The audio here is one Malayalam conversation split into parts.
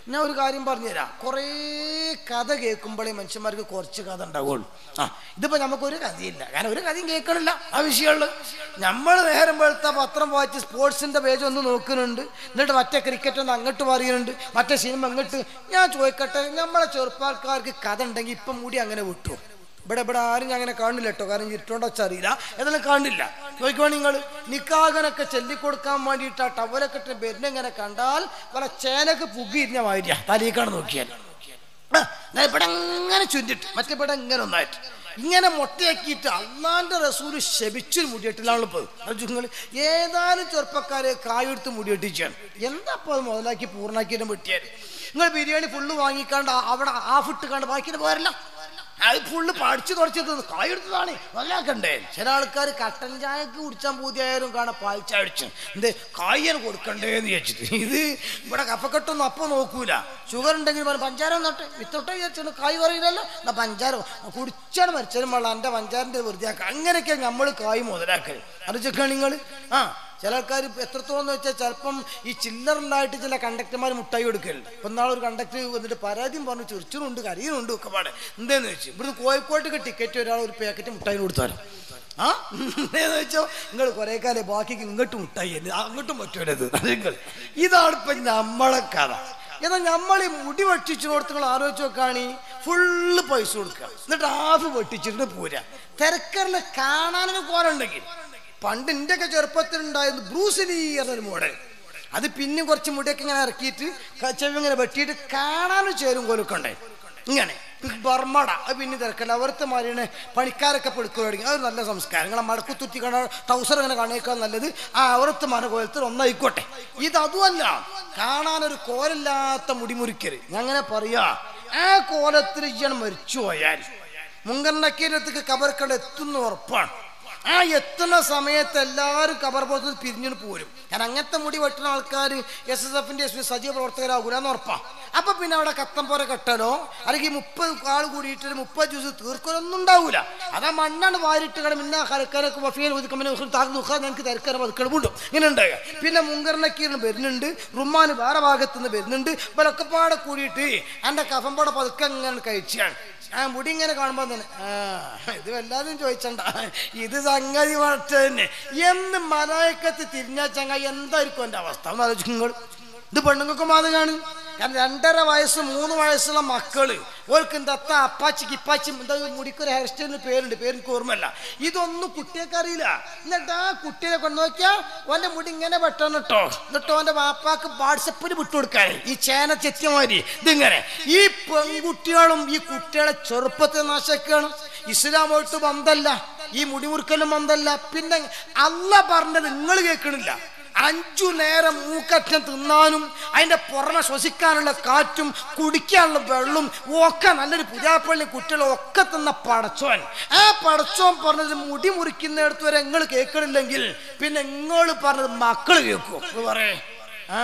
ഞാൻ ഒരു കാര്യം പറഞ്ഞുതരാം കുറേ കഥ കേൾക്കുമ്പോഴേ മനുഷ്യന്മാർക്ക് കുറച്ച് കഥ ഉണ്ടാവുള്ളൂ ആ ഇതിപ്പോൾ നമുക്കൊരു കഥയില്ല കാരണം ഒരു കഥയും കേൾക്കണില്ല ആ വിഷയമുള്ളു നമ്മൾ നേരം വെളുത്ത പത്രം വായിച്ച് സ്പോർട്സിൻ്റെ പേജ് ഒന്ന് നോക്കുന്നുണ്ട് എന്നിട്ട് മറ്റേ ക്രിക്കറ്റ് ഒന്ന് അങ്ങോട്ട് പറയുന്നുണ്ട് മറ്റേ സിനിമ അങ്ങോട്ട് ഞാൻ ചോദിക്കട്ടെ നമ്മളെ ചെറുപ്പക്കാർക്ക് കഥ ഉണ്ടെങ്കിൽ ഇപ്പം മൂടി അങ്ങനെ വിട്ടു ഇവിടെ ഇവിടെ ആരും ഞാൻ അങ്ങനെ കാണില്ല കേട്ടോ കാരണം ഇരുട്ടോണ്ട് വെച്ചറിയില്ല ഏതായാലും കാണില്ല നോക്കുവാ നിങ്ങൾ നിക്കാകനൊക്കെ ചൊല്ലിക്കൊടുക്കാൻ വേണ്ടിയിട്ട് ആ ടവലൊക്കെ ഇട്ട് വരുന്നെങ്ങനെ കണ്ടാൽ പല ചേനക്ക് പുകിയിരുന്ന മാതിരിയാ തലീക്കാണ് നോക്കിയാൽ ആ, ദാ ഇവിടെ അങ്ങനെ ചുറ്റിട്ട് മറ്റേ ഇവിടെ ഇങ്ങനെ ഒന്നായിട്ട് ഇങ്ങനെ മൊട്ടയാക്കിയിട്ട് അള്ളാന്റെ റസൂല് ശപിച്ചൊരു മുടിയിട്ടിലാണ് ഇപ്പോൾ നിങ്ങൾ ഏതാനും ചെറുപ്പക്കാരെ കായെടുത്ത് മുടിയിട്ടിച്ചാണ് എന്താ അപ്പോൾ അത് മുതലാക്കി പൂർണ്ണാക്കിയിട്ട് വെട്ടിയാൽ നിങ്ങൾ ബിരിയാണി ഫുള്ള് വാങ്ങിക്കാണ്ട് ആ- അവിടെ ഹാഫ് ഇട്ട് കണ്ട് ബാക്കിയിട്ട് പോരല്ല അത് ഫുള്ള് പഠിച്ചു തുടച്ചത് കായെടുത്തതാണ് നല്ലാക്കണ്ടേ ചില ആൾക്കാർ കട്ടൻ ചായക്ക് കുടിച്ചാൽ പൂതിയായാലും കാണാൻ പാൽച്ച അടിച്ചു എന്ത് കായ്യന് കൊടുക്കണ്ടേ എന്ന് ചോദിച്ചിട്ട് ഇത് ഇവിടെ കഫക്കെട്ടൊന്നും അപ്പം നോക്കൂല ഷുഗർ ഉണ്ടെങ്കിൽ പറഞ്ഞു പഞ്ചാര നട്ടെ വിത്തോട്ടെ വിചാരിച്ചു കായ് കുറയില്ലല്ലോ എന്നാ പഞ്ചാര കുടിച്ചാണ് മരിച്ചാലും വെള്ളം എൻ്റെ പഞ്ചാരൻ്റെ വെറുതെ ആക്കുക അങ്ങനെയൊക്കെ നമ്മൾ കായ് മുതലാക്കൽ അറിയിച്ചൊക്കെയാണ് നിങ്ങൾ ആ ചില ആൾക്കാർ എത്രത്തോളം എന്ന് വെച്ചാൽ ചിലപ്പം ഈ ചില്ലറിലായിട്ട് ചില കണ്ടക്ടർമാർ മുട്ടായി കൊടുക്കലുണ്ട് ഇപ്പം നാളെ ഒരു കണ്ടക്ടർ വന്നിട്ട് പരാതിയും പറഞ്ഞു ചെറിച്ചുണ്ട് കരയുന്നുണ്ട് ഒക്കെ പാടെ എന്തേന്ന് വെച്ചു ഇവിടുന്ന് കോഴിക്കോട്ടേക്ക് ടിക്കറ്റ് ഒരാൾ ഒരു പാക്കറ്റ് മുട്ടായി കൊടുത്താലോ ആ എന്താന്ന് വെച്ചോ നിങ്ങൾ കുറേ കാലം ബാക്കിക്ക് ഇങ്ങോട്ടും മുട്ടായി അല്ലേ അങ്ങോട്ടും പറ്റൂലത് നിങ്ങൾ ഇതാണ് ഇപ്പം നമ്മളെ കഥ എന്നാൽ നമ്മൾ ഈ മുടി വെട്ടിച്ചിനോടത്ത് നിങ്ങൾ ആലോചിച്ച് നോക്കുകയാണി ഫുള്ള് പൈസ കൊടുക്കുക എന്നിട്ട് ഹാഫ് വെട്ടിച്ചിട്ട് പോരാ തിരക്കറിൽ കാണാനൊരു കോലുണ്ടെങ്കിൽ പണ്ട് എൻ്റെയൊക്കെ ചെറുപ്പത്തിൽ ഉണ്ടായിരുന്നു ബ്രൂസിലി എന്നൊരു മോഡൽ അത് പിന്നെ കുറച്ച് മുടിയൊക്കെ ഇങ്ങനെ ഇറക്കിയിട്ട് ക- ചെവി ഇങ്ങനെ വെട്ടിയിട്ട് കാണാനും ചേരും കോലൊക്കെ ഉണ്ടായി ഇങ്ങനെ ബിഗ് ബർമട അത് പിന്നെ തിരക്കല്ല അവിടുത്തെ മാതിരിയാണ് പണിക്കാരൊക്കെ പെടുക്കുക തുടങ്ങി അത് നല്ല സംസ്കാരം നിങ്ങളെ മടക്കുത്തുത്തി കാണാ ടൗസർ ഇങ്ങനെ കാണേക്കാൾ നല്ലത് ആ അവിടുത്തെ മന കോലത്തിൽ ഒന്നായിക്കോട്ടെ ഇത് അതുമല്ല കാണാനൊരു കോലില്ലാത്ത മുടിമുറിക്കര് ഞാൻ അങ്ങനെ പറയാ ആ കോലത്തിൽ ഇയാൾ മരിച്ചു പോയാൽ മുങ്കണ്ണക്കീരത്തേക്ക് കബർക്കട എത്തുന്ന ഉറപ്പാണ് ആ എത്തുന്ന സമയത്ത് എല്ലാവരും കബർ പുറത്ത് പിരിഞ്ഞു പോരും കാരണം അങ്ങനത്തെ മുടി വെട്ടുന്ന ആൾക്കാർ എസ് എസ് എഫിന്റെ എസ് പി സജീവ പ്രവർത്തകരാകൂല എന്ന് ഉറപ്പാ അപ്പൊ പിന്നെ അവിടെ കത്തം പോലെ കെട്ടലോ അല്ലെങ്കിൽ മുപ്പത് ആൾ കൂടിയിട്ട് ഒരു മുപ്പത് ജ്യൂസ് തീർക്കലൊന്നും ഉണ്ടാവൂല അതാ മണ്ണാണ് വാരിട്ട് കട മിന്ന കലക്കാരൊക്കെ വഫീൽ ഒതുക്കമ്മനെ താക്ക് നോക്കാൻ ഞങ്ങൾക്ക് തിരക്കാരെ പതുക്കൾ കൊണ്ടും ഇങ്ങനെ ഉണ്ടാകുക പിന്നെ മുങ്കറിനക്കീറിന് വരുന്നുണ്ട് റുമാന് വേറെ ഭാഗത്തു നിന്ന് വരുന്നുണ്ട് ഇവരൊക്കെ പാടെ കൂടിയിട്ട് എൻ്റെ കഫം പാടെ പതുക്കെ ഇങ്ങനെ കഴിച്ചാണ് ആ മുടി ഇങ്ങനെ കാണുമ്പോൾ തന്നെ ആ ഇത് വല്ലാതും ചോദിച്ചണ്ട ഇത് സംഗതി മറ്റേ തന്നെ എന്ന് മലയക്കത്ത് തിരിഞ്ഞാ ചങ്ങ എന്തായിരിക്കും എൻ്റെ അവസ്ഥ ഒന്ന് ആലോചിക്കും നിങ്ങൾ ഇത് പെണ്ണുങ്ങൾക്ക് മാതൃകയാണ് കാരണം രണ്ടര വയസ്സ് മൂന്ന് വയസ്സുള്ള മക്കള് ഓർക്ക് ദത്ത അപ്പാച്ചി കിപ്പാച്ചി എന്താ മുടിക്കൊരു ഹെയർ സ്റ്റൈലിന് പേരുണ്ട് പേര് എനിക്ക് ഓർമ്മയില്ല ഇതൊന്നും കുട്ടിയൊക്കെ അറിയില്ല എന്നിട്ട് ആ കുട്ടിയെ കൊണ്ട് നോക്കിയാൽ ഓന്റെ മുടി ഇങ്ങനെ വെട്ടണം കേട്ടോ എന്നിട്ട് ഓന്റെ വാപ്പാക്ക് വാട്സപ്പിൽ വിട്ടുകൊടുക്കാൻ ഈ ചേന ചെത്തിയമാതിരി ഇതിങ്ങനെ ഈ പെൺകുട്ടികളും ഈ കുട്ടികളെ ചെറുപ്പത്തെ നാശക്കാണ് ഇസ്ലാമായിട്ട് ബന്ധമല്ല ഈ മുടിമുറുക്കലും ബന്ധമല്ല പിന്നെ അല്ല പറഞ്ഞത് നിങ്ങൾ കേൾക്കണില്ല അഞ്ചു നേരം മൂക്കറ്റം തിന്നാനും അതിന്റെ പുറമെ ശ്വസിക്കാനുള്ള കാറ്റും കുടിക്കാനുള്ള വെള്ളവും ഒക്കെ നല്ലൊരു പുതിയാപ്പള്ളി കുട്ടികളും ഒക്കെ തിന്ന പടച്ചോൻ ആ പടച്ചോൻ പറഞ്ഞത് മുടി മുറിക്കുന്നിടത്ത് വരെ നിങ്ങൾ കേൾക്കണില്ലെങ്കിൽ പിന്നെ നിങ്ങൾ പറഞ്ഞത് മക്കൾ കേൾക്കുമോ എന്ന് പറയേ ആ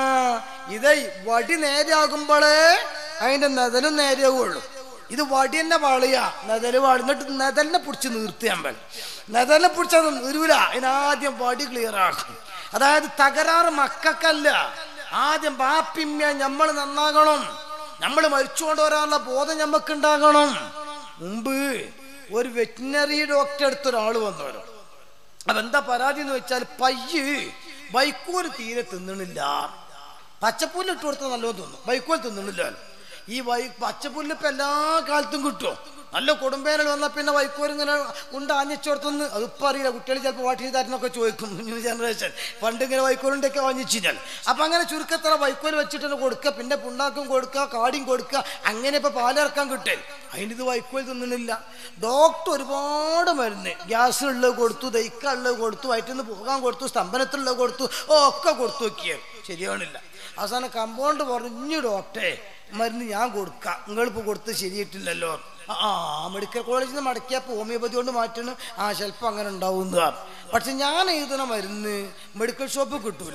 ഇതേ വടി നേരെയാകുമ്പോഴേ അതിന്റെ നെതലും നേരെയാവുള്ളൂ ഇത് വടിയന്നെ വളയാ നെതല് വാളി എന്നിട്ട് നെതലിനെ പിടിച്ച് നിർത്തിയാൻ വേണം നെതലിനെ പിടിച്ചത് നിർവില അതിനാദ്യം വടി ക്ലിയർ ആക്കും അതായത് തകരാറ് മക്കൾക്കല്ല ആദ്യം ബാപ്പിമ്മ നമ്മൾ നന്നാകണം നമ്മൾ മരിച്ചുകൊണ്ട് വരാനുള്ള ബോധം നമുക്ക് ഉണ്ടാകണം മുമ്പ് ഒരു വെറ്റിനറി ഡോക്ടർ അടുത്ത ഒരാൾ വന്നവരോ അപ്പൊ എന്താ പരാതി എന്ന് വെച്ചാൽ പയ്യ് വൈക്കോല് തീരെ തിന്നണില്ല പച്ചപ്പുല്ല് ഇട്ട് കൊടുത്താൽ നല്ലോണം തിന്നും വൈക്കോൽ തിന്നണില്ല ഈ വൈ പച്ചപ്പുല്ല് ഇപ്പൊ എല്ലാ കാലത്തും കിട്ടും നല്ല കൊടുമ്പേനൽ വന്നാൽ പിന്നെ വൈക്കോൽ ഇങ്ങനെ ഉണ്ട് ആഞ്ഞിച്ചോടത്തുനിന്ന് അതിപ്പോ അറിയില്ല കുട്ടികൾ ചിലപ്പോൾ വാട്ട് ചെയ്തായിരുന്നൊക്കെ ചോദിക്കും ന്യൂ ജനറേഷൻ പണ്ട് ഇങ്ങനെ വൈക്കോലുണ്ടൊക്കെ വാങ്ങിച്ചു കഴിഞ്ഞാൽ അപ്പൊ അങ്ങനെ ചുരുക്കത്തറ വൈക്കോൽ വെച്ചിട്ട് കൊടുക്കുക പിന്നെ പുണ്ണാക്കും കൊടുക്കുക കാടിയും കൊടുക്കുക അങ്ങനെ ഇപ്പൊ പാലിറക്കാൻ കിട്ടേ അതിനിത് വൈക്കോൽ തിന്നണില്ല ഡോക്ടർ ഒരുപാട് മരുന്ന് ഗ്യാസിനുള്ളത് കൊടുത്തു ദഹിക്കാനുള്ളത് കൊടുത്തു വയറ്റിന്ന് പോകാൻ കൊടുത്തു സ്തംഭനത്തിലുള്ളത് കൊടുത്തു ഓ, ഒക്കെ കൊടുത്തു നോക്കിയത് ശരിയാവണില്ല അവസാനം കമ്പൗണ്ട് പറഞ്ഞു ഡോക്ടറെ മരുന്ന് ഞാൻ കൊടുക്കാം നിങ്ങളിപ്പോൾ കൊടുത്ത് ശരിയായിട്ടില്ലല്ലോ ആ മെഡിക്കൽ കോളേജിൽ നിന്ന് മടക്കിയപ്പോൾ ഹോമിയോപ്പതി കൊണ്ട് മാറ്റണം ആ ചിലപ്പോൾ അങ്ങനെ ഉണ്ടാവുന്നതാണ് പക്ഷെ ഞാൻ എഴുതുന്ന മരുന്ന് മെഡിക്കൽ ഷോപ്പിൽ കിട്ടൂല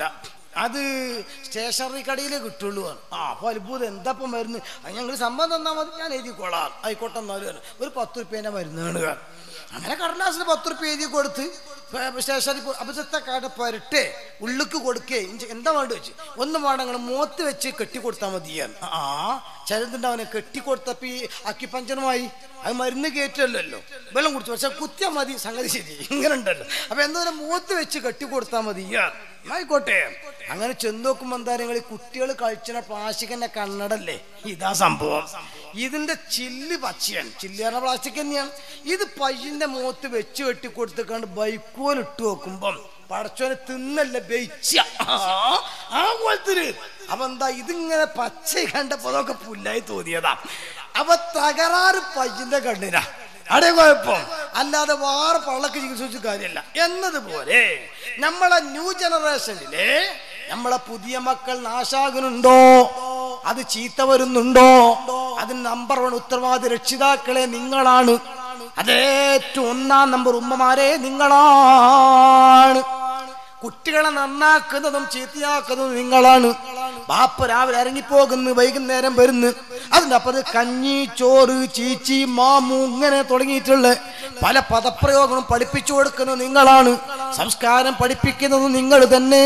അത് സ്റ്റേഷനറി കടയിൽ കിട്ടുള്ളൂ ആണ്. ആ അപ്പൊ അത്ഭുതം എന്താ ഇപ്പം മരുന്ന് അത് ഞങ്ങൾ സംഭവം തന്നാൽ മതി ഞാൻ എഴുതിക്കോളാം ആയിക്കോട്ടെ എന്നാലും ആണ്. ഒരു പത്ത് റുപ്യേൻ്റെ മരുന്നാണ് കാണും. അങ്ങനെ കടലാസിന് പത്ത് റുപ്യ എഴുതി കൊടുത്ത് സ്റ്റേഷനിൽ അബദ്ധത്തെ കട പുരട്ടെ ഉള്ളിക്ക് കൊടുക്കേ ഇഞ്ചി എന്താ വേണ്ട വെച്ച് ഒന്നും വേണ്ട നിങ്ങൾ മൂത്ത് വെച്ച് കെട്ടി കൊടുത്താൽ മതിയാണ് ആ ചിലതുണ്ട് അവനെ കെട്ടി കൊടുത്തപ്പോ ഈ അക്കിപ്പഞ്ചനുമായി അത് മരുന്ന് കയറ്റല്ലോ വെള്ളം കുടിച്ചു പക്ഷെ കുത്തിയാൽ മതി സംഗതി ശരി ഇങ്ങനെ ഉണ്ടല്ലോ അപ്പൊ എന്തായാലും മൂത്ത് വെച്ച് കെട്ടി കൊടുത്താൽ മതി ആയിക്കോട്ടെ അങ്ങനെ ചെന്ന് നോക്കുമ്പോ എന്താ നിങ്ങൾ ഈ കുട്ടികൾ കഴിച്ചിന പ്ലാസ്റ്റിക്കിന്റെ കണ്ണടല്ലേ ഇതാ സംഭവം ഇതിന്റെ ചില്ല് പച്ചയാണ് ചില്ല് പറഞ്ഞ പ്ലാസ്റ്റിക് തന്നെയാണ് ഇത് പയ്യന്റെ മുഖത്ത് വെച്ച് കെട്ടി കൊടുത്തിക്കാണ്ട് ബൈക്കോൽ ഇട്ട് വെക്കുമ്പം പടച്ചോനെ തിന്നല്ല ബെയിച്ച ആ പോലത്തിന് അപ്പൊ എന്താ ഇതിങ്ങനെ പച്ച കണ്ടപ്പോ അതൊക്കെ പുല്ലായി തോന്നിയതാ അപ്പൊ തകരാറ് പയ്യന്റെ കണ്ണിനാ അടേ കുഴപ്പം അല്ലാതെ വേറെ പള്ളക്ക് ചികിത്സിച്ച കാര്യമല്ല എന്നതുപോലെ നമ്മളെ ന്യൂ ജനറേഷനിലെ നമ്മളെ പുതിയ മക്കൾ നാശാകുന്നുണ്ടോ അത് ചീത്ത വരുന്നുണ്ടോ അതിന് നമ്പർ വൺ ഉത്തരവാദി രക്ഷിതാക്കളെ നിങ്ങളാണ് അതേറ്റവും ഒന്നാം നമ്പർ ഉമ്മമാരെ നിങ്ങളാണ് കുട്ടികളെ നന്നാക്കുന്നതും ചീത്തയാക്കുന്നതും നിങ്ങളാണ് ബാപ്പ രാവിലെ ഇറങ്ങിപ്പോകുന്നു വൈകുന്നേരം വരുന്നു അതിൻ്റെ അപ്പുറത്ത് കഞ്ഞി ചോറ് ചീച്ചി മാമു ഇങ്ങനെ തുടങ്ങിയിട്ടുള്ള പല പദപ്രയോഗങ്ങളും പഠിപ്പിച്ചു കൊടുക്കുന്നത് നിങ്ങളാണ് സംസ്കാരം പഠിപ്പിക്കുന്നത് നിങ്ങൾ തന്നെ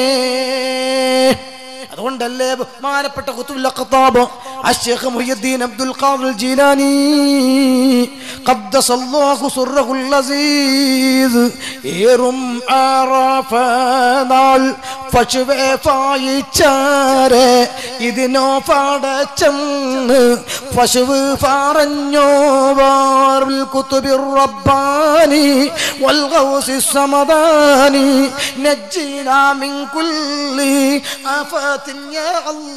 അതുകൊണ്ടല്ലേ ബഹുമാനപ്പെട്ട ഖുതുബുൽ ഖത്താബ് അഷ്ശൈഖ് മുഹിയുദ്ദീൻ അബ്ദുൽ ഖാദിർ ജീലാനി ഖദ്ദസല്ലാഹു സുറഹുൽ അസീസ് ഏറും ആറഫനാൾ പശുവേ പായിച്ചാരെ ഇതിനോ പാടച്ചെന്ന് പശുവ് പറഞ്ഞോ വാറിൽ കുത്തുബിർ റബ്ബാനി വൽ ഗൗസി സമദാനി നജ്ജിനാ മിൻ കുല്ലി ആഫാത്തിൻ യാ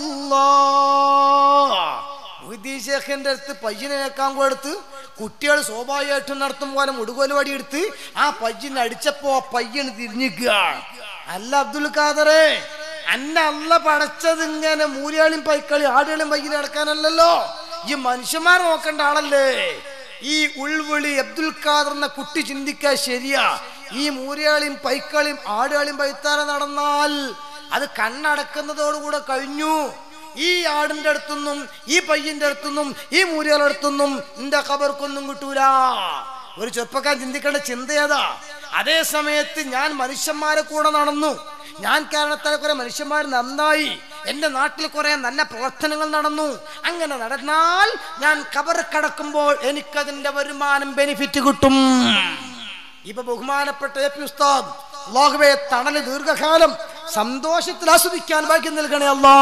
അല്ലാഹ് ഷേഖിന്റെ അടുത്ത് പയ്യനെ കേൾക്കാൻ കൊടുത്ത് കുട്ടികൾ സ്വാഭാവികമായിട്ടും നടത്തും പോലെ മുടുകോല് വടി എടുത്ത് ആ പയ്യനെ അടിച്ചപ്പോ ആ പയ്യന് തിരിഞ്ഞിക്കുക അല്ല അബ്ദുൽ ഖാദറെ അന്നെ അല്ല പടച്ചത് ഇങ്ങനെ മൂലിയാളിയും പൈക്കളി ആടുകളും പയ്യനെ അടക്കാനല്ലല്ലോ ഈ മനുഷ്യന്മാർ നോക്കേണ്ട ആളല്ലേ ഈ ഉൾവിളി അബ്ദുൽ ഖാദർ എന്ന കുട്ടി ചിന്തിക്കാൻ ശരിയാ ഈ മൂരിയാളിയും പൈക്കളിയും ആടുകളിയും പൈത്താര നടന്നാൽ അത് കണ്ണടക്കുന്നതോടുകൂടെ കഴിഞ്ഞു ഈ ആടിന്റെ അടുത്തൊന്നും ഈ പയ്യന്റെ അടുത്തൊന്നും ഈ മൂരികളുടെ അടുത്തൊന്നും നിന്റെ ഖബർക്കൊന്നും കിട്ടൂല ഒരു ചെറുപ്പക്കാരൻ ചിന്തിക്കേണ്ട ചിന്തയതാ അതേ സമയത്ത് ഞാൻ മനുഷ്യന്മാരെ കൂടെ നടന്നു ഞാൻ കാരണത്താൽ കുറെ മനുഷ്യന്മാർ നന്നായി എന്റെ നാട്ടിൽ കുറെ നല്ല പ്രവർത്തനങ്ങൾ നടന്നു അങ്ങനെ നടന്നാൽ ഞാൻ കബർ കടക്കുമ്പോൾ എനിക്കതിന്റെ വരുമാനം ബെനിഫിറ്റ് കിട്ടും ഇപ്പൊ ബഹുമാനപ്പെട്ട എ പി ഉസ്താദ് അള്ളാഹുവെ തണല് ദീർഘകാലം സന്തോഷത്തിൽ ആസ്വദിക്കാൻ ഭാഗ്യം നൽകണേ അല്ലാ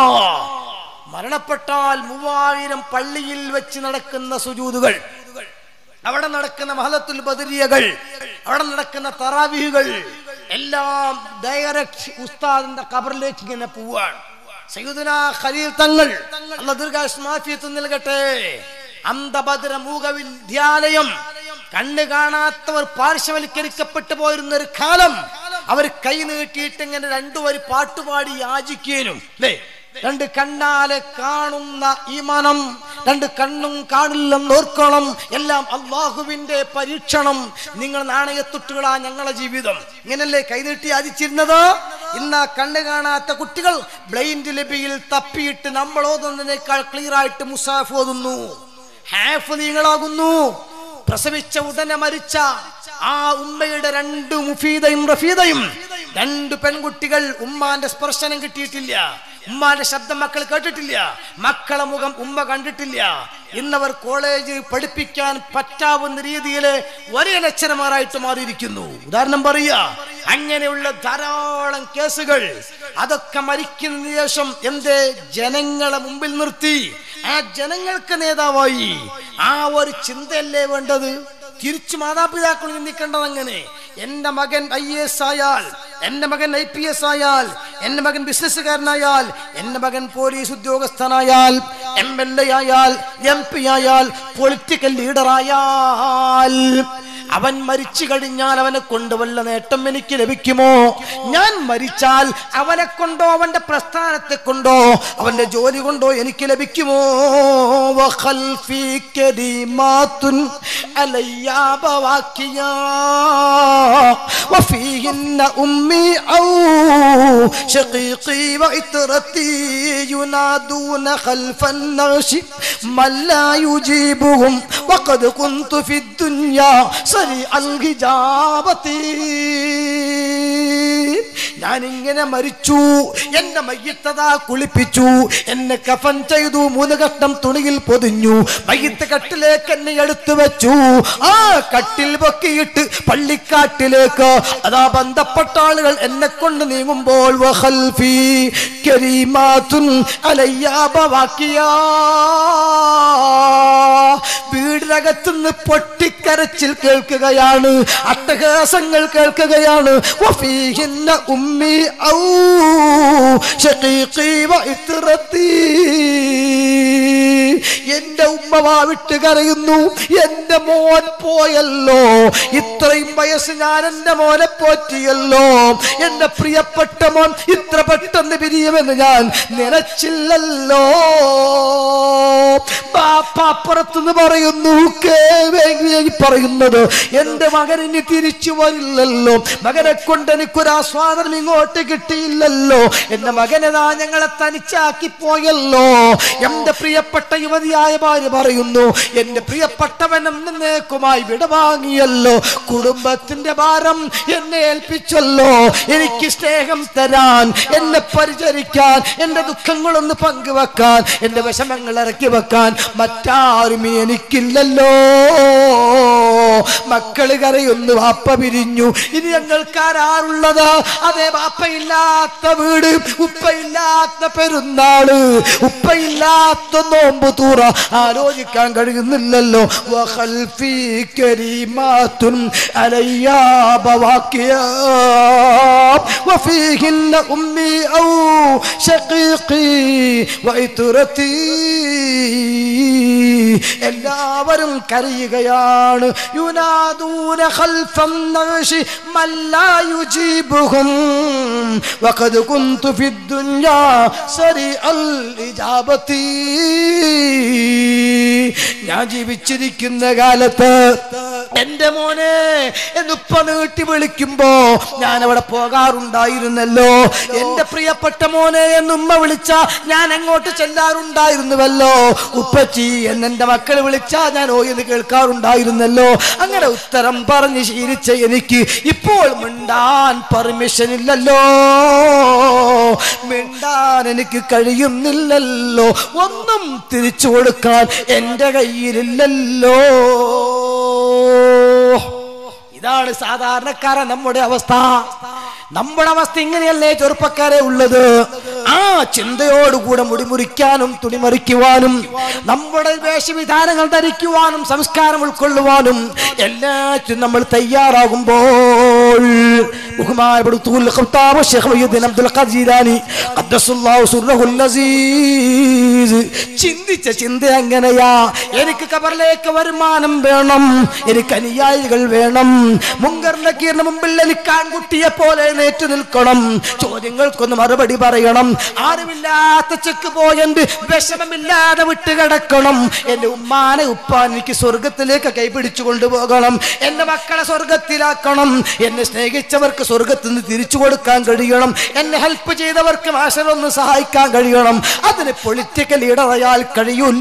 മരണപ്പെട്ടാൽ മൂവായിരം പള്ളിയിൽ വെച്ച് നടക്കുന്ന സുജൂതുകൾ അവിടെ നടക്കുന്ന മഹലത്തുൽ ബദരിയകൾ അവിടെ നടക്കുന്ന തറാവിഹുകൾ എല്ലാം ഡയറക്റ്റ് ഉസ്താദിന്റെ കബറിലേക്ക് ഇങ്ങനെ പോവാണ് സയ്യിദുന ഖലീൽ തങ്ങൾ അല്ല ദീർഘാസ്മാഫിയത്ത് നൽകട്ടെ അന്തഭദ്ര മൂകവിദ്യാലയം കണ്ണ് കാണാത്തവർ പാർശ്വവൽക്കരിക്കപ്പെട്ടു പോയിരുന്ന ഒരു കാലം അവർ കൈ നീട്ടിയിട്ട് ഇങ്ങനെ രണ്ടു വരി പാട്ടുപാടി യാചിക്കാനും അല്ലേ രണ്ട് കണ്ണാലെ കാണുന്ന ഈ മനം രണ്ട് കണ്ണും കാണില്ലെന്ന് ഓർക്കണം എല്ലാം അള്ളാഹുവിന്റെ പരീക്ഷണം നിങ്ങൾ നാണയത്തുട്ടുകളാ ഞങ്ങളെ ജീവിതം ഇങ്ങനല്ലേ കൈനീട്ടി യാചിച്ചിരുന്നത് ഇന്ന് ആ കണ്ണ് കാണാത്ത കുട്ടികൾ ബ്ലൈൻഡ് ലിപിയിൽ തപ്പിയിട്ട് നമ്മൾ ഓതുന്നതിനേക്കാൾ ക്ലിയർ ആയിട്ട് മുസാഫ് ഓതുന്നു ഹാഫ് നീങ്ങളാകുന്നു പ്രസവിച്ച ഉടനെ മരിച്ച ആ ഉമ്മയുടെ രണ്ട് മുഫീദയും റഫീദയും രണ്ട് പെൺകുട്ടികൾ ഉമ്മാന്റെ സ്പർശനം കിട്ടിയിട്ടില്ല ഉമ്മാന്റെ ശബ്ദം മക്കൾ കേട്ടിട്ടില്ല മക്കളെ മുഖം ഉമ്മ കണ്ടിട്ടില്ല ഇന്നവർ കോളേജ് പഠിപ്പിക്കാൻ പറ്റാവുന്ന രീതിയിൽ ഒരേ ലക്ഷണമാരായിട്ട് മാറിയിരിക്കുന്നു ഉദാഹരണം പറയുക അങ്ങനെയുള്ള ധാരാളം കേസുകൾ അതൊക്കെ മരിക്കുന്ന ശേഷം എന്റെ ജനങ്ങളെ മുമ്പിൽ നിർത്തി ആ ജനങ്ങൾക്ക് നേതാവായി ആ ഒരു ചിന്തയല്ലേ വേണ്ടത് തിരിച്ചു മാതാപിതാക്കൾ ചിന്തിക്കേണ്ടത് അങ്ങനെ എന്റെ മകൻ ഐ എസ് ആയാൽ എന്റെ മകൻ ഐ പി എസ് ആയാൽ എന്റെ മകൻ ബിസിനസ്സുകാരനായാൽ എന്റെ മകൻ പോലീസ് ഉദ്യോഗസ്ഥനായാൽ എം എൽ എ ആയാൽ എം പി ആയാൽ പൊളിറ്റിക്കൽ ലീഡറായാൽ അവൻ മരിച്ചു കഴിഞ്ഞാൽ അവനെ കൊണ്ട് വല്ല നേട്ടം എനിക്ക് ലഭിക്കുമോ ഞാൻ മരിച്ചാൽ അവനെ കൊണ്ടോ അവന്റെ പ്രസ്ഥാനത്തെ കൊണ്ടോ അവന്റെ ജോലി കൊണ്ടോ എനിക്ക് ലഭിക്കുമോ വഖൽഫി കരീമാത്തുൻ علي بواكيا وفيهن أمي أو شقيقي وإترتي ينادون خلف النغش من لا يجيبهم وقد كنت في الدنيا سريع الهجابة ഞാൻ ഇങ്ങനെ മരിച്ചു എന്നെ മയ്യത്തതാ കുളിപ്പിച്ചു എന്നെ കഫൻ ചെയ്തു മൂന്ന് കഷ്ണം തുണിയിൽ പൊതിഞ്ഞു മയ്യത്ത് കട്ടിലേക്ക് എന്നെ എടുത്തു വെച്ചു ആ കട്ടിൽ പൊക്കിയിട്ട് പള്ളിക്കാട്ടിലേക്ക് അതാ ബന്ധപ്പെട്ട ആളുകൾ എന്നെ കൊണ്ട് നീങ്ങുമ്പോൾ വഖൽഫി കരീമാത്തുൻ അലയ്യാബവാക്കിയാ വീടിനകത്തുനിന്ന് പൊട്ടിക്കരച്ചിൽ കേൾക്കുകയാണ് അട്ടഹാസങ്ങൾ കേൾക്കുകയാണ് വഫീഹിന്ന ഉമ്മി ഔ ശഖീഖി വഇത്റത്തി എന്റെ ഉമ്മ വാവിട്ട് കരയുന്നു എന്റെ മോൻ പോയല്ലോ ഇത്രയും വയസ്സ് ഞാൻ എന്റെ മോനെ പോറ്റിയല്ലോ എന്റെ പ്രിയപ്പെട്ട മോൻ ഇത്ര പെട്ടെന്ന് പിരിയുമെന്ന് ഞാൻ നനച്ചില്ലല്ലോ ബാപ്പ അപ്പുറത്തുനിന്ന് പറയുന്നു കേവേങ്ങി പറയുന്നത് എന്റെ മകൻ ഇനി തിരിച്ചു വരില്ലല്ലോ മകനെ കൊണ്ട് എനിക്കൊരു ആസ്വാദനം ഇങ്ങോട്ട് കിട്ടിയില്ലല്ലോ എന്റെ മകനെതാ ഞങ്ങളെ തനിച്ചാക്കി പോയല്ലോ എന്റെ പ്രിയപ്പെട്ട യുവതിയായ ഭാര്യ പറയുന്നു എന്റെ പ്രിയപ്പെട്ടവൻ എന്നേക്കുമായി വിടവാങ്ങിയല്ലോ കുടുംബത്തിന്റെ ഭാരം എന്നെ ഏൽപ്പിച്ചല്ലോ എനിക്ക് സ്നേഹം തരാൻ എന്നെ പരിചരിക്കാൻ എന്റെ ദുഃഖങ്ങളൊന്ന് പങ്കുവെക്കാൻ എന്റെ വിഷമങ്ങൾ ഇറക്കി വെക്കാൻ മറ്റാരും ഇനി എനിക്കില്ലല്ലോ മക്കള് കരയൊന്ന് വാപ്പ പിരിഞ്ഞു ഇനി ഞങ്ങൾക്കാരാറുള്ളത് അതേ വാപ്പയില്ലാത്ത വീട് ഉപ്പയില്ലാത്ത പെരുന്നാള് ഉപ്പയില്ലാത്ത നോമ്പ് തൂറ ആലോചിക്കാൻ കഴിയുന്നില്ലല്ലോ വഖൽഫി കരീമാത്തുൻ അലയ്യാ ബവാക്കിയാ وفيهن أمي أو شقيقي وإترتي എല്ലാവരും കരയുകയാണ് യുനാദൂന ഖൽഫം നഗ്ശി മല്ലാ യുജീബുഹും വഖദ് കുന്തു ഫി ദുനിയാ സരിഅൽ ഇജാബത്തി ഞാൻ ജീവിച്ചിരിക്കുന്ന കാലത്ത് എന്റെ മോനെ എന്നുപ്പ നീട്ടി വിളിക്കുമ്പോ ഞാൻ അവിടെ പോകാറുണ്ടായിരുന്നല്ലോ എന്റെ പ്രിയപ്പെട്ട മോനെ എന്നുമ്മ വിളിച്ച ഞാൻ അങ്ങോട്ട് ചെല്ലാറുണ്ടായിരുന്നുവല്ലോ ഉപ്പച്ചി എന്നെന്റെ മക്കൾ വിളിച്ചാ ഞാൻ ഓ എന്ന് കേൾക്കാറുണ്ടായിരുന്നല്ലോ അങ്ങനെ ഉത്തരം പറഞ്ഞ് ശീലിച്ച എനിക്ക് ഇപ്പോൾ മിണ്ടാൻ പെർമിഷൻ ഇല്ലല്ലോ മിണ്ടാൻ എനിക്ക് കഴിയുന്നില്ലല്ലോ ഒന്നും തിരിച്ചു കൊടുക്കാൻ എന്റെ കയ്യിലില്ലല്ലോ ഇതാണ് സാധാരണക്കാരൻ നമ്മുടെ അവസ്ഥ നമ്മുടെ അവസ്ഥ ഇങ്ങനെയല്ലേ ചെറുപ്പക്കാരെ ഉള്ളത് ആ ചിന്തയോടുകൂടെ മുടിമുറിക്കാനും തുണിമറിക്കുവാനും നമ്മുടെ വേഷവിധാനങ്ങൾ ധരിക്കുവാനും സംസ്കാരം ഉൾക്കൊള്ളുവാനും എല്ലാറ്റിനും നമ്മൾ തയ്യാറാകുമ്പോൾ ബഹുമാനപ്പെടുത്തൂൽ ഖത്താബ് ശൈഖ് മുഹ്യിദ്ദീൻ അബ്ദുൽ ഖാദിർ ജീലാനി ഖദ്ദസുല്ലാഹു സുർറഹുൽ അസീസ് ചിന്തിച്ച ചിന്ത എങ്ങനെയാ എനിക്ക് കബറിലേക്ക് വരുമാനം വേണം എനിക്ക് അനുയായികൾ വേണം മുങ്കറിന്റെ കീറിന് മുമ്പിൽ എനിക്ക് ആൺകുട്ടിയെ പോലെ നേറ്റു നിൽക്കണം ചോദ്യങ്ങൾക്കൊന്ന് മറുപടി പറയണം ആരുമില്ലാത്ത ചെക്ക് പോയണ്ട് വിഷമമില്ലാതെ വിട്ട് കിടക്കണം എന്റെ ഉമ്മാനെ ഉപ്പാൻ എനിക്ക് സ്വർഗത്തിലേക്ക് കൈപിടിച്ചു കൊണ്ടുപോകണം എന്റെ മക്കളെ സ്വർഗത്തിലാക്കണം എന്നെ സ്നേഹിച്ചവർക്ക് സ്വർഗത്തിൽ നിന്ന് തിരിച്ചു കൊടുക്കാൻ കഴിയണം എന്നെ ഹെൽപ്പ് ചെയ്തവർക്ക് മാഷറൊന്ന് സഹായിക്കാൻ കഴിയണം അതിന് പൊളിറ്റിക്കൽ ലീഡറായാൽ കഴിയൂല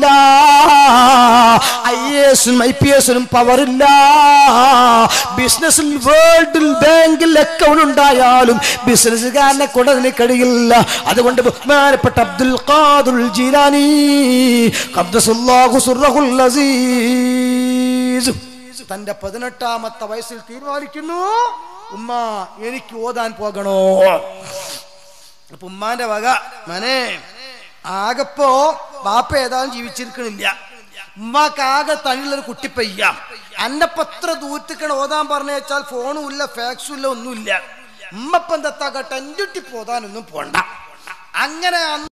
ഐ എസും ഐ പി എസിനും പവറില്ല ബിസിനസ്സിൽ വേൾഡിൽ ബാങ്കിൽ അക്കൗണ്ട് ഉണ്ടായാലും ബിസിനസ്സുകാരനെ കൊണ്ട് അതിന് കഴിയില്ല അതുകൊണ്ട് ബഹുമാനപ്പെട്ട അബ്ദുൽ ഖാദുൽ ജീലാനി ഖദ്ദസുല്ലാഹു സുർറഹുൽ അസീസ് തന്റെ പതിനെട്ടാമത്തെ വയസ്സിൽ തീരുമാനിക്കുന്നു ഉമ്മ എനിക്ക് ഓതാൻ പോകണോ അപ്പൊ ഉമ്മാന്റെ വക മനെ ആകപ്പോ ബാപ്പ ഏതാനും ജീവിച്ചിരിക്കണില്ല ഉമ്മാക്ക് ആകെ തനിയുള്ളൊരു കുട്ടിപ്പയ്യ അന്നപ്പോ എത്ര ദൂരത്തേക്കാണ് ഓതാൻ പറഞ്ഞു വെച്ചാൽ ഫോണും ഇല്ല ഫാക്സും ഇല്ല ഒന്നുമില്ല ഉമ്മപ്പം തെത്താക്കട്ടെ എഞ്ചുട്ടി പോതാനൊന്നും പോണ്ട അങ്ങനെ അന്ന്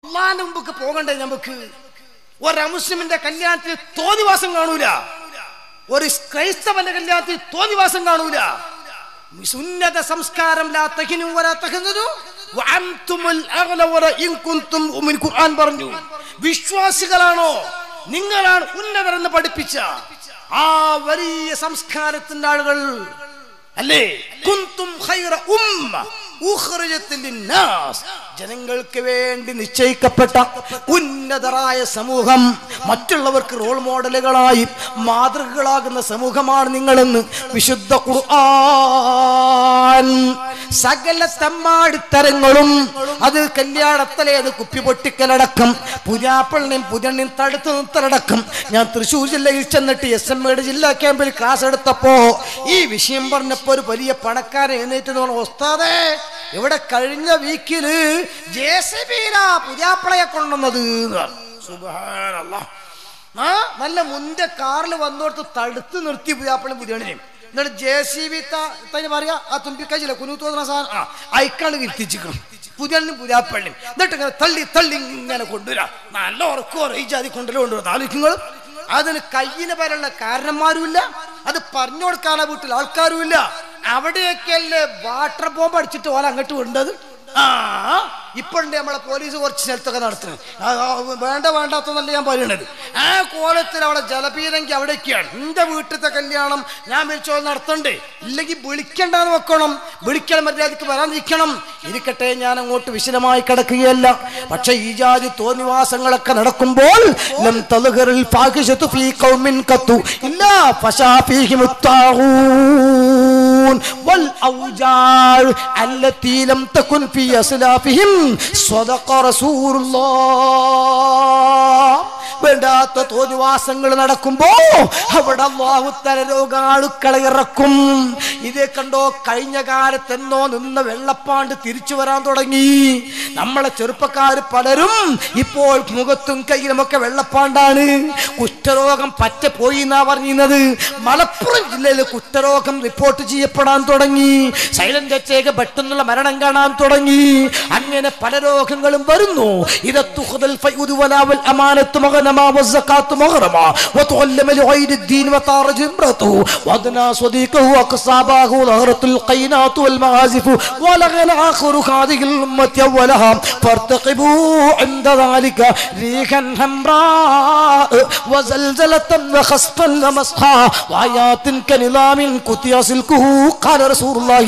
അള്ളാന്റെ മുമ്പ് പോകണ്ടേ നമുക്ക് ഒരു മുസ്ലിമിന്റെ കല്യാണത്തിൽ തോന്നിവാസം കാണൂല ഒരു ക്രൈസ്തവന്റെ കല്യാണത്തിൽ തോന്നിവാസം കാണൂല സുന്നത സംസ്കാരം ലാ തഹിനു വലാ തഹ്സനു വഅൻതുമുൽ അഗ്ലവറ ഇൻ കുൻതും മുഅ്മിൻ ഖുർആൻ പറഞ്ഞു വിശ്വാസികളാണോ നിങ്ങളാണ് ഉന്നതരെന്ന് പഠിപ്പിച്ച ആ വലിയ സംസ്കാരത്തിന്റെ ആളുകൾ അല്ലേ കുന്തും ഖൈറ ഉമ്മ ഉഖ്റിജത്ത് ലിന്നാസ്. ജനങ്ങൾക്ക് വേണ്ടി നിശ്ചയിക്കപ്പെട്ട ഉന്നതരായ സമൂഹം മറ്റുള്ളവർക്ക് റോൾ മോഡലുകളായി മാതൃകകളാകുന്ന സമൂഹമാണ് നിങ്ങളെന്ന് വിശുദ്ധ ഖുർആൻ സകല തമ്മാടിത്തരങ്ങളും അത് കല്യാണത്തലേത് കുപ്പി പൊട്ടിക്കലടക്കം പുരാപ്പള്ളിയും പുതണ്ണിയും തടുത്തു നിർത്തലടക്കം ഞാൻ തൃശ്ശൂർ ജില്ലയിൽ ചെന്നിട്ട് എസ് എം എയുടെ ജില്ലാ ക്യാമ്പിൽ ക്ലാസ് എടുത്തപ്പോ ഈ വിഷയം പറഞ്ഞപ്പോ ഒരു വലിയ പണക്കാരൻ എഴുന്നേറ്റ് എന്ന് പറഞ്ഞു ഉസ്താദേ ഇവിടെ കഴിഞ്ഞ വീക്കില് ജെ സി ബിയിലാ പുരാപ്പളയെ കൊണ്ടുവന്നത് എന്ന് പറഞ്ഞു. സുബ്ഹാനല്ലാഹ്. ആ നല്ല മുന്റെ കാറിൽ വന്നോടത്ത് തടുത്ത് നിർത്തി പുതിയാപ്പള്ളിയും പുതിയണിനെയും എന്നിട്ട് ജെ സി ബി തന്നെ പറയാ ആ തുമ്പിക്കച്ചില്ല കുനൂത്ത് തോന്നുന്ന സാധനം ആ അയക്കാണ്ട് ഇരുത്തിച്ചിക്കണം പുതിയണ്ണും പുതിയാപ്പള്ളിയും എന്നിട്ട് ഇങ്ങനെ തള്ളി തള്ളി ഇങ്ങനെ കൊണ്ടുവരാം നല്ല ഉറക്കോ റേജാതി കൊണ്ടുവരും കൊണ്ടുവരും ആലോചിക്കുമ്പോൾ അതിന് കയ്യിന് വരെയുള്ള കാരണന്മാരുമില്ല അത് പറഞ്ഞു കൊടുക്കാനുള്ള വീട്ടിൽ ആൾക്കാരുമില്ല അവിടെയൊക്കെയല്ലേ വാട്ടർ ബോംബ് അടിച്ചിട്ട് ഓല അങ്ങോട്ട് വിടേണ്ടത് ആ ഇപ്പോഴുണ്ട് നമ്മളെ പോലീസ് കുറച്ച് സ്ഥലത്തൊക്കെ നടത്തുന്നത് ആ, ആ, വേണ്ട വേണ്ടാത്തെന്നല്ല ഞാൻ പറയണത് ആ കോലത്തിൽ അവിടെ ജലപീരങ്കി അവിടേക്കാണ് എന്റെ വീട്ടിലത്തെ കല്യാണം ഞാൻ വിളിച്ചോ നടത്തണ്ടേ ഇല്ലെങ്കിൽ വിളിക്കണ്ടെന്ന് വെക്കണം വിളിക്കണം മര്യാദക്ക് വരാതിരിക്കണം ഇരിക്കട്ടെ ഞാൻ അങ്ങോട്ട് വിശദമായി കിടക്കുകയല്ല പക്ഷെ ഈ ജാതി തോന്നിവാസങ്ങളൊക്കെ നടക്കുമ്പോൾ ലം തളുകറിൽ ഫാഹിഷത്തു ഫീ ഖൗമിൻ ഖത്തു ഇല്ലാ ഫശാ ഫീഹി മുത്താഊൻ വൽ ഔജാർ അല്ലത്തി ലം തകുൻ ഫീ അസ്ലാഫിഹിം സ്വദഖ റസൂലുള്ളാഹ് വേണ്ടാത്ത തോന്നിവാസങ്ങൾ നടക്കുമ്പോ അവിടെ അള്ളാഹുത്തല രോഗാണുക്കളെ ഇറക്കും ഇതേ കണ്ടോ കഴിഞ്ഞ കാലത്തെന്നോ നിന്ന വെള്ളപ്പാണ്ട് തിരിച്ചു വരാൻ തുടങ്ങി നമ്മളെ ചെറുപ്പക്കാർ പലരും ഇപ്പോൾ മുഖത്തും കയ്യിലുമൊക്കെ വെള്ളപ്പാണ്ടാണ് കുഷ്ഠരോഗം പറ്റ പോയി എന്നാ പറഞ്ഞിരുന്നത് മലപ്പുറം ജില്ലയിൽ കുഷ്ഠരോഗം റിപ്പോർട്ട് ചെയ്യപ്പെടാൻ തുടങ്ങി സൈലന്റ് അറ്റേക്ക് പെട്ടെന്നുള്ള മരണം കാണാൻ തുടങ്ങി അങ്ങനെ പല രോഗങ്ങളും വരുന്നു ഇതത്തുഹുദൽ ഫൈഉദു വലാവൽ അമാനത്തു മഗനമാ വസ്സകാത്തു മഗ്റമാ വതുഅല്ലമ لغير الدين وطارج امرته وادنى صديقه واقصابه ظهرت القينات والمعازف ولغن اخر هذه الامه اولها فارتقبوا عند ذلك ريحا حمراء وزلزلة وخسفا ومسحا وآيات كنظام قطع سلكه قال رسول الله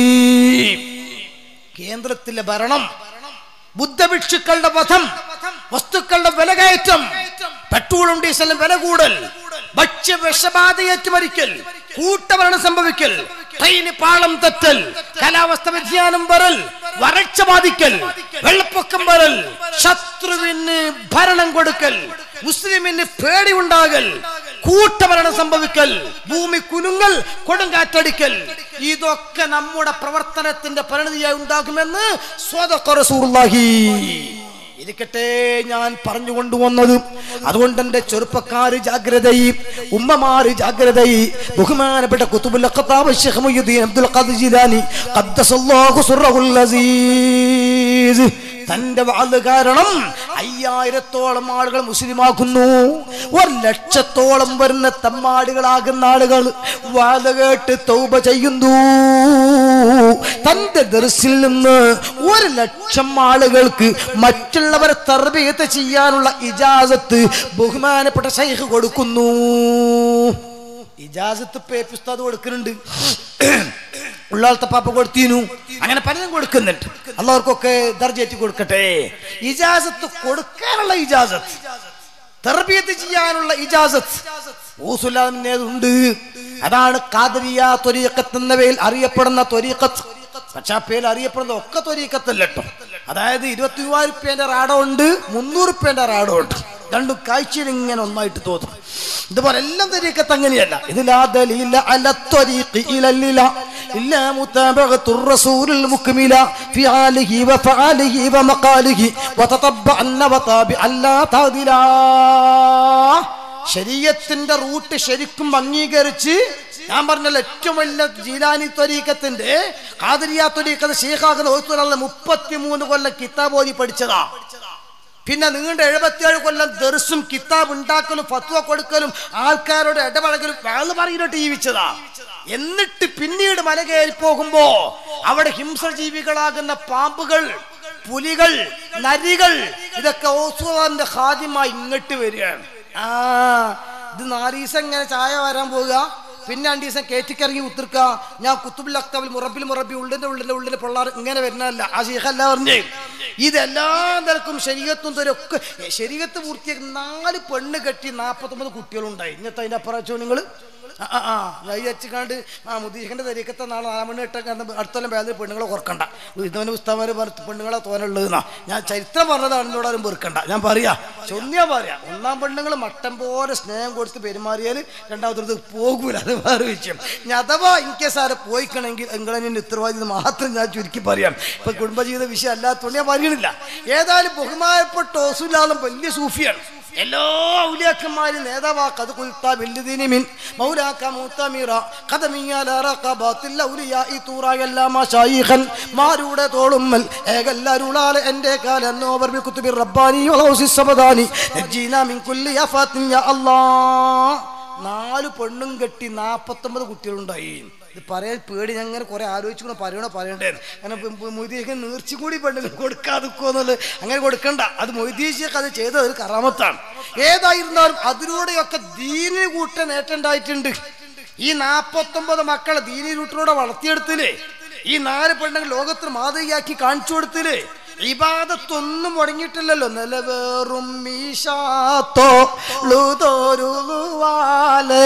കേന്ദ്രത്തിലെ ഭരണം ബുദ്ധഭിക്ഷുക്കളുടെ വധം വസ്തുക്കളുടെ വിലകയറ്റം പെട്രോളും ഡീസലും വില കൂടൽ ഭക്ഷ്യ വിഷബാധയേറ്റ് മരിക്കൽ കൂട്ടമരണം സംഭവിക്കൽ ട്രെയിന് പാളം തെറ്റൽ കാലാവസ്ഥ വ്യതിയാനം വരൽ വരൾച്ച ബാധിക്കൽ വെള്ളപ്പൊക്കം വരൽ ശത്രുവിന് ഭരണം കൊടുക്കൽ മുസ്ലിമിന് പേടി ഉണ്ടാകൽ കൂട്ടമരണം സംഭവിക്കൽ ഭൂമി കുലുങ്ങൽ കൊടുങ്കാറ്റടിക്കൽ ഇതൊക്കെ നമ്മുടെ പ്രവർത്തനത്തിന്റെ പരിണിതിയായി ഉണ്ടാകുമെന്ന് സ്വതക്ക റസൂലുള്ളാഹി ഇരിക്കട്ടെ ഞാൻ പറഞ്ഞു കൊണ്ടുവന്നത് അതുകൊണ്ട് എന്റെ ചെറുപ്പക്കാര് ജാഗ്രതയി ഉമ്മമാര് ജാഗ്രതയി ബഹുമാനപ്പെട്ട കുത്തുബുൽ ഖത്താബ് ശൈഖ് മുയ്യുദ്ദീൻ അബ്ദുൽ ഖാദിർ ജിലാനി ഖദ്ദസല്ലാഹു സുറഹുൽ അസീസ് തന്റെ വാള് കാരണം അയ്യായിരത്തോളം ആളുകൾ മുസ്ലിമാക്കുന്നു ഒരു ലക്ഷത്തോളം വരുന്ന തമ്മാടികളാകുന്ന ആളുകൾ വാല് കേട്ട് തൗബ ചെയ്യുന്നു തന്റെ ദർസിൽ നിന്ന് ഒരു ലക്ഷം ആളുകൾക്ക് മറ്റുള്ളവരെ തർബീയത്ത് ചെയ്യാനുള്ള ഇജാസത്ത് ബഹുമാനപ്പെട്ട ശൈഖ് കൊടുക്കുന്നു ഇജാസത്ത് പേപ്പിസ്താദ് കൊടുക്കുന്നുണ്ട് ഉള്ളാളത്തെ പാപ്പ കൊടുത്തീനു അങ്ങനെ പലതും കൊടുക്കുന്നുണ്ട് അള്ളവർക്കൊക്കെ ദർജേറ്റി കൊടുക്കട്ടെ ഇജാസത്ത് കൊടുക്കാനുള്ള ഇജാസത്ത് തെർബിയത്ത് ചെയ്യാനുള്ള ഇജാസത്ത് ഊസുല്ലാമിനേതുണ്ട് അതാണ് കാദരിയ ത്വരീക്കത്ത് എന്ന പേരിൽ അറിയപ്പെടുന്ന ത്വരീക്കത്ത് പക്ഷെ ആ പേരിൽ അറിയപ്പെടുന്ന ഒക്കെ ത്വരീക്കത്തല്ല കേട്ടോ അതായത് ഇരുപത്തി മൂവായിരം റുപ്യന്റെ റാഡോ ഉണ്ട് മുന്നൂറ് റുപ്യന്റെ റാഡോ ഉണ്ട് രണ്ടും കാഴ്ചയിൽ ഇങ്ങനെ ഒന്നായിട്ട് തോന്നും ഇതുപോലെ എല്ലാം തരീക്കത്ത് അങ്ങനെയല്ല ഇതിലാ ദലീല അല ത്വരീഖി ഇലല്ലില إلا متابعة الرسول المكمل في آله وفعاله ومقاله وتطبعن وطابعا لا تعدلا ശരീരത്തിന്റെ റൂട്ട് ശരിക്കും അംഗീകരിച്ച് ഞാൻ പറഞ്ഞല്ലോ ഏറ്റവും വലിയ ജീലാനി ത്വരീക്കത്തിന്റെ കാതിരിയ ത്വരീക്കത്ത് ഷേഖാക്കുന്ന മുപ്പത്തിമൂന്ന് കൊല്ലം കിതാബ് ഓതി പഠിച്ചതാ പിന്നെ നീണ്ട എഴുപത്തിയേഴ് കൊല്ലം ദർസും കിതാബ് ഉണ്ടാക്കലും ഫത്വ കൊടുക്കലും ആൾക്കാരോട് ഇടപഴകലും വേള് പറയുന്നത് ജീവിച്ചതാ എന്നിട്ട് പിന്നീട് മല കയറി പോകുമ്പോ അവിടെ ഹിംസജീവികളാകുന്ന പാമ്പുകൾ പുലികൾ നരികൾ ഇതൊക്കെ ഓസുവാന്റെ ഖാദ്യമായി ഇങ്ങോട്ട് വരികയാണ് ആ ഇത് നാലീസം ഇങ്ങനെ ചായ വരാൻ പോവുക പിന്നെ രണ്ടു ദിവസം കയറ്റിക്കിറങ്ങി ഉത്തിർക്ക ഞാൻ കുത്തുബിൽ അക്തബിൽ മുറബിൽ മുറബി ഉള്ളിന്റെ ഉള്ളിന്റെ ഉള്ളിൽ പിള്ളേർ ഇങ്ങനെ വരുന്നതല്ല ആ ശീഖല്ല പറഞ്ഞേ ഇതെല്ലാ നിലക്കും ശരീരത്തും തരൊക്കെ ശരീരത്ത് പൂർത്തിയാക്കി നാല് പെണ്ണ് കെട്ടി നാൽപ്പത്തൊമ്പത് കുട്ടികളുണ്ടായി ഇന്നത്തെ അതിന്റെ അപ്പുറം നിങ്ങൾ ആ ആ, ആ ഞാൻ വെച്ചിക്കാണ്ട് ആ മുദീഖന്റെ തരീക്കത്തെ നാളെ നാലാം മണി ഇട്ട അടുത്തൊല്ലം വേദന പെണ്ണുങ്ങളെ കുറക്കണ്ട ഇതവന് പുസ്തകന്മാർ പറഞ്ഞ് പെണ്ണുങ്ങളെ തോനുള്ളതെന്നാ ഞാൻ ചരിത്രം പറഞ്ഞതാണ് എന്നോട് ആരും വെറുക്കണ്ട ഞാൻ പറയാ ചൊന്നിയാ പറയാ ഒന്നാം പെണ്ണുങ്ങൾ മട്ടം പോലെ സ്നേഹം കൊടുത്ത് പെരുമാറിയാൽ രണ്ടാമത്തെ പോകൂല അത് വേറെ വിഷയം ഞാൻ അഥവാ ഇൻകേസ് ആരെ പോയിക്കണമെങ്കിൽ നിങ്ങളെ ഉത്തരവാദിത്വം മാത്രം ഞാൻ ചുരുക്കി പറയാം ഇപ്പൊ കുടുംബജീവിത വിഷയം അല്ലാത്തതുകൊണ്ട് ഞാൻ പറയണില്ല ഏതായാലും ബഹുമാനപ്പെട്ട ഓസുലാളും വലിയ സൂഫിയാണ് എല്ലാ ഔലിയാക്കന്മാരും നേതാവാക്ക അത് കുൽത്ത ബില്ലുദീനിമിൻ മൗലാക്ക മൂത്തമീറ ഖദമിയാല റഖബാത്തിൽ ഔലിയാഇ തൂറയല്ല മശായിഖൻ മാരുടെ തോളുമ്മൽ ഏകല്ലരുളാലെ എൻ്റെ കാലന്നോവർ ബിൽ കുത്തുബിർ റബ്ബാനി വലൗസി സബദാനി നജ്ജീന മിൻ കുല്ലി യഫാത്തിൻ യാ അല്ലാഹ് നാല് പെണ്ണും കെട്ടി നാപ്പത്തൊമ്പത് കുട്ടികളുണ്ടായി ഇത് പറയാൻ പേടി ഞാൻ ഇങ്ങനെ കുറെ ആലോചിച്ചു പറയണോ പറയണ്ടേ കാരണം മൊയ്തീശക്ക് നീർച്ച കൂടി പെണ്ണുങ്ങൾ കൊടുക്കാതിക്കുമെന്നുള്ളത് അങ്ങനെ കൊടുക്കണ്ട അത് മൊയ്തീശക്ക് അത് ചെയ്തത് ഒരു കറാമത്താണ് ഏതായിരുന്നാലും അതിലൂടെയൊക്കെ ദീനി കൂട്ട നേട്ടമുണ്ടായിട്ടുണ്ട് ഈ നാപ്പത്തൊമ്പത് മക്കളെ ദീനി റൂട്ടിലൂടെ വളർത്തിയെടുത്തില്ലേ ഈ നാല് പെണ്ണുങ്ങൾ ലോകത്തിന് മാതൃകയാക്കി കാണിച്ചു കൊടുത്തില്ലേ ഇബാദത്തൊന്നും മുടങ്ങിയിട്ടില്ലല്ലോ നിലവേറും മീശാത്തോ ലുതോരുവാല്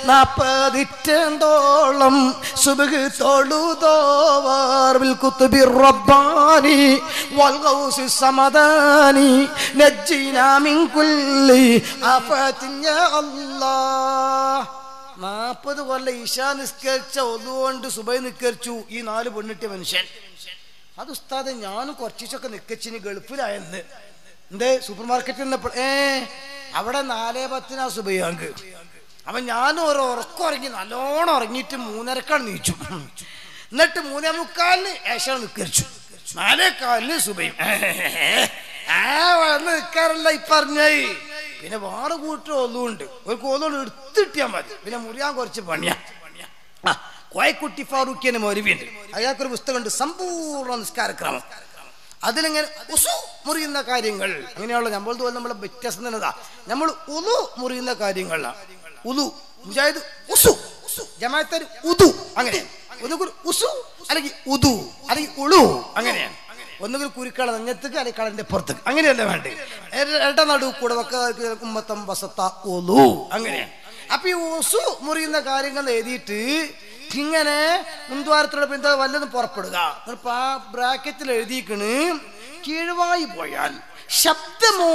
നാപ്പതിറ്റോളം സുബഹ് തൊഴുതോവാർവിൽ കുത്തുബി റബ്ബാനി വൽഗൗസി സമദാനി നജ്ജിനാ മിൻ കുല്ലി ആഫത്തിൻ യാ അല്ലാഹ് നാൽപ്പത് കൊല്ലം ഈശാ നിസ്കരിച്ച ഒന്നുകൊണ്ട് സുബൈ നിസ്കരിച്ചു ഈ നാല് പെണ്ണിട്ടിയ മനുഷ്യൻ അത് ഉസ്താദെ ഞാനും കുറച്ചൊക്കെ നിക്കച്ചിന് ഗൾഫിലായെന്ന് എന്തേ സൂപ്പർ മാർക്കറ്റിൽ നിന്നപ്പോൾ ഏ അവിടെ നാലേ പത്തിനാ സുബൈയാങ്ക് അപ്പൊ ഞാനും ഒരു ഉറക്കം ഉറങ്ങി നല്ലോണം ഉറങ്ങിയിട്ട് മൂന്നരക്കാണ് നീച്ചു എന്നിട്ട് മൂന്നേ മുക്കാലിന് ഏഷ്യ നിക്കരിച്ചു നാലേ കാലിന് സുബൈയും ആ വന്ന് നിൽക്കാറില്ല ഇപ്പറഞ്ഞായി പിന്നെ വേറെ കൂട്ടം ഒന്നുണ്ട് ഒരു കോന്നുകൊണ്ട് എടുത്തിട്ടിയാൽ മതി പിന്നെ മുറിയാൻ കുറച്ച് പണിയാ ആ കോയക്കുട്ടി ഫാറൂഖിന്റെ മൊരുവിയുണ്ട് അയാൾക്കൊരു പുസ്തകമുണ്ട് സമ്പൂർണ്ണ നിസ്കാരക്രമം അതിലിങ്ങനെ ഉസു മുറിയുന്ന കാര്യങ്ങൾ അങ്ങനെയുള്ള നമ്മൾ തോന്നുന്നു നമ്മളെ വ്യത്യാസം തന്നെതാ നമ്മൾ ഉലു മുറിയുന്ന കാര്യങ്ങളാണ് ഉലു മുജാഹിദ് ഉസു ജമാഅത്തർ ഉദു അങ്ങനെ ഒന്നുകൂടി ഉസു അല്ലെങ്കിൽ ഉദു അല്ലെങ്കിൽ ഉളു അങ്ങനെയാണ് ഒന്നുകിൽ കുരുക്കള നെഞ്ഞത്തേക്ക് അല്ലെങ്കിൽ കളന്റെ പുറത്തേക്ക് അങ്ങനെയല്ല വേണ്ടത് ഇട നടു കൂടെ വെക്ക ഉമ്മത്തം വസത്ത ഒലു അങ്ങനെയാണ് അപ്പൊ ഈ ഒസു മുറിയുന്ന കാര്യങ്ങൾ എഴുതിയിട്ട് ഇങ്ങനെ മുൻദ്വാരത്തിലുള്ള പിന്നെ വല്ലതും പുറപ്പെടുക എന്നിട്ട് ആ ബ്രാക്കറ്റിൽ എഴുതിക്കണ് കീഴ്വായി പോയാൽ ശബ്ദമോ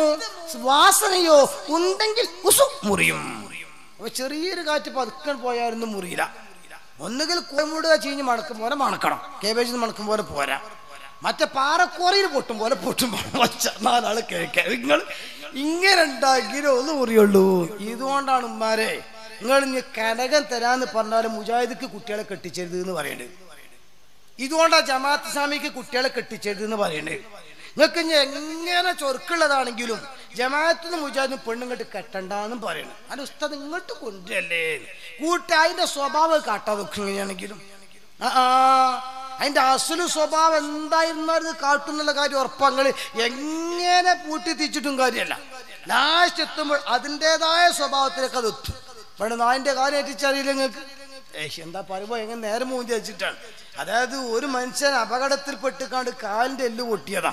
വാസനയോ ഉണ്ടെങ്കിൽ ഉസു മുറിയും അപ്പൊ ചെറിയൊരു കാറ്റ് പതുക്കാൻ പോയാലൊന്നും മുറിയില്ല ഒന്നുകിൽ കോയമുടുക ചീഞ്ഞ് മണക്കും പോലെ മണക്കണം കേബേജ് മണക്കും പോലെ പോരാ മറ്റേ പാറക്കോറയിൽ പൊട്ടും പോലെ പൊട്ടും വച്ച നാലാള് കേൾക്കാം നിങ്ങൾ ഇങ്ങനെ ഉണ്ടാക്കിയാലേ ഒന്ന് മുറിയുള്ളൂ ഇതുകൊണ്ടാണ് ഉമ്മാരെ നിങ്ങൾ ഇനി കനകം തരാന്ന് പറഞ്ഞാലും മുജാഹിദിക്ക് കുട്ടികളെ കെട്ടിച്ചരുത് എന്ന് പറയണ്ടത് ഇതുകൊണ്ടാ ജമാഅത്ത് സ്വാമിക്ക് കുട്ടികളെ കെട്ടിച്ചരുത് എന്ന് പറയണ്ടത് നിങ്ങൾക്ക് ഇനി എങ്ങനെ ചൊറുക്കുള്ളതാണെങ്കിലും ജമാഅത്തിന് മുജാഹിദിന് പെണ്ണുങ്ങോട്ട് കെട്ടണ്ടെന്നും പറയണം അത് ഉസ്താദ് ഇങ്ങോട്ട് കൊണ്ടുവരല്ലേ കൂട്ട അതിന്റെ സ്വഭാവം കാട്ടാതെ വെക്കും ഇങ്ങനെയാണെങ്കിലും ആ ആ അതിന്റെ അസുല് സ്വഭാവം എന്തായിരുന്നാലും ഇത് കാട്ടുന്നുള്ള കാര്യം ഉറപ്പങ്ങൾ എങ്ങനെ പൂട്ടി തിരിച്ചിട്ടും കാര്യമല്ല ലാസ്റ്റ് എത്തുമ്പോൾ അതിൻ്റെതായ സ്വഭാവത്തിലേക്ക് അത് എത്തും പണ്ട് നായന്റെ കാര്യം ഏറ്റിച്ചറിയില്ല നിങ്ങൾക്ക് ഏഹ് എന്താ പറയുമ്പോൾ എങ്ങനെ നേരെ മൂന്തി വെച്ചിട്ടാണ് അതായത് ഒരു മനുഷ്യൻ അപകടത്തിൽപ്പെട്ടിക്കാണ്ട് കാലിന്റെ എല്ല് പൊട്ടിയതാ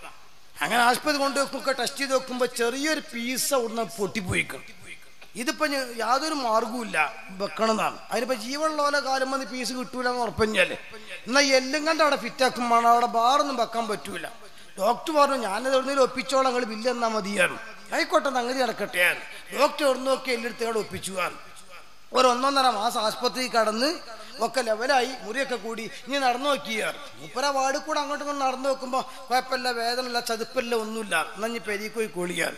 അങ്ങനെ ആശുപത്രി കൊണ്ടുവെക്കൊക്കെ ടെസ്റ്റ് ചെയ്ത് നോക്കുമ്പോൾ ചെറിയൊരു പീസ് അവിടുന്ന് പൊട്ടിപ്പോയിക്കും ഇതിപ്പോ ഞ- യാതൊരു മാർഗവുമില്ല വെക്കണമെന്നാണ് അതിനിപ്പോ ജീവനുള്ള പോലെ കാലം വന്ന് പീസ് കിട്ടൂല എന്ന് ഉറപ്പഞ്ഞാല് എന്നാൽ എല്ലും കണ്ട് അവിടെ ഫിറ്റാക്കും വേണം അവിടെ ബാറൊന്നും വെക്കാൻ പറ്റൂല ഡോക്ടർ പറഞ്ഞു ഞാനത് എവിടുന്നേലും ഒപ്പിച്ചോളാം നിങ്ങൾ ബില്ല് എന്നാ മതിയാണ് ആയിക്കോട്ടെ സംഗതി നടക്കട്ടെ ഡോക്ടർ എവിടെ നോക്കി എല്ലെടുത്ത് അവിടെ ഒപ്പിച്ചു ഒരു ഒന്നൊന്നര മാസം ആസ്പത്രി കടന്ന് ഒക്കെ ലെവലായി മുറിയൊക്കെ കൂടി ഇനി നടന്നു നോക്കിയാർ മുപ്പര വാർഡ് കൂടെ അങ്ങോട്ടും ഇങ്ങോട്ടും നടന്നു നോക്കുമ്പോൾ കുഴപ്പമില്ല വേദനയില്ല ചതുപ്പില്ല ഒന്നുമില്ല എന്നാ ഇനി പെരീക്കോയി കോളിയാർ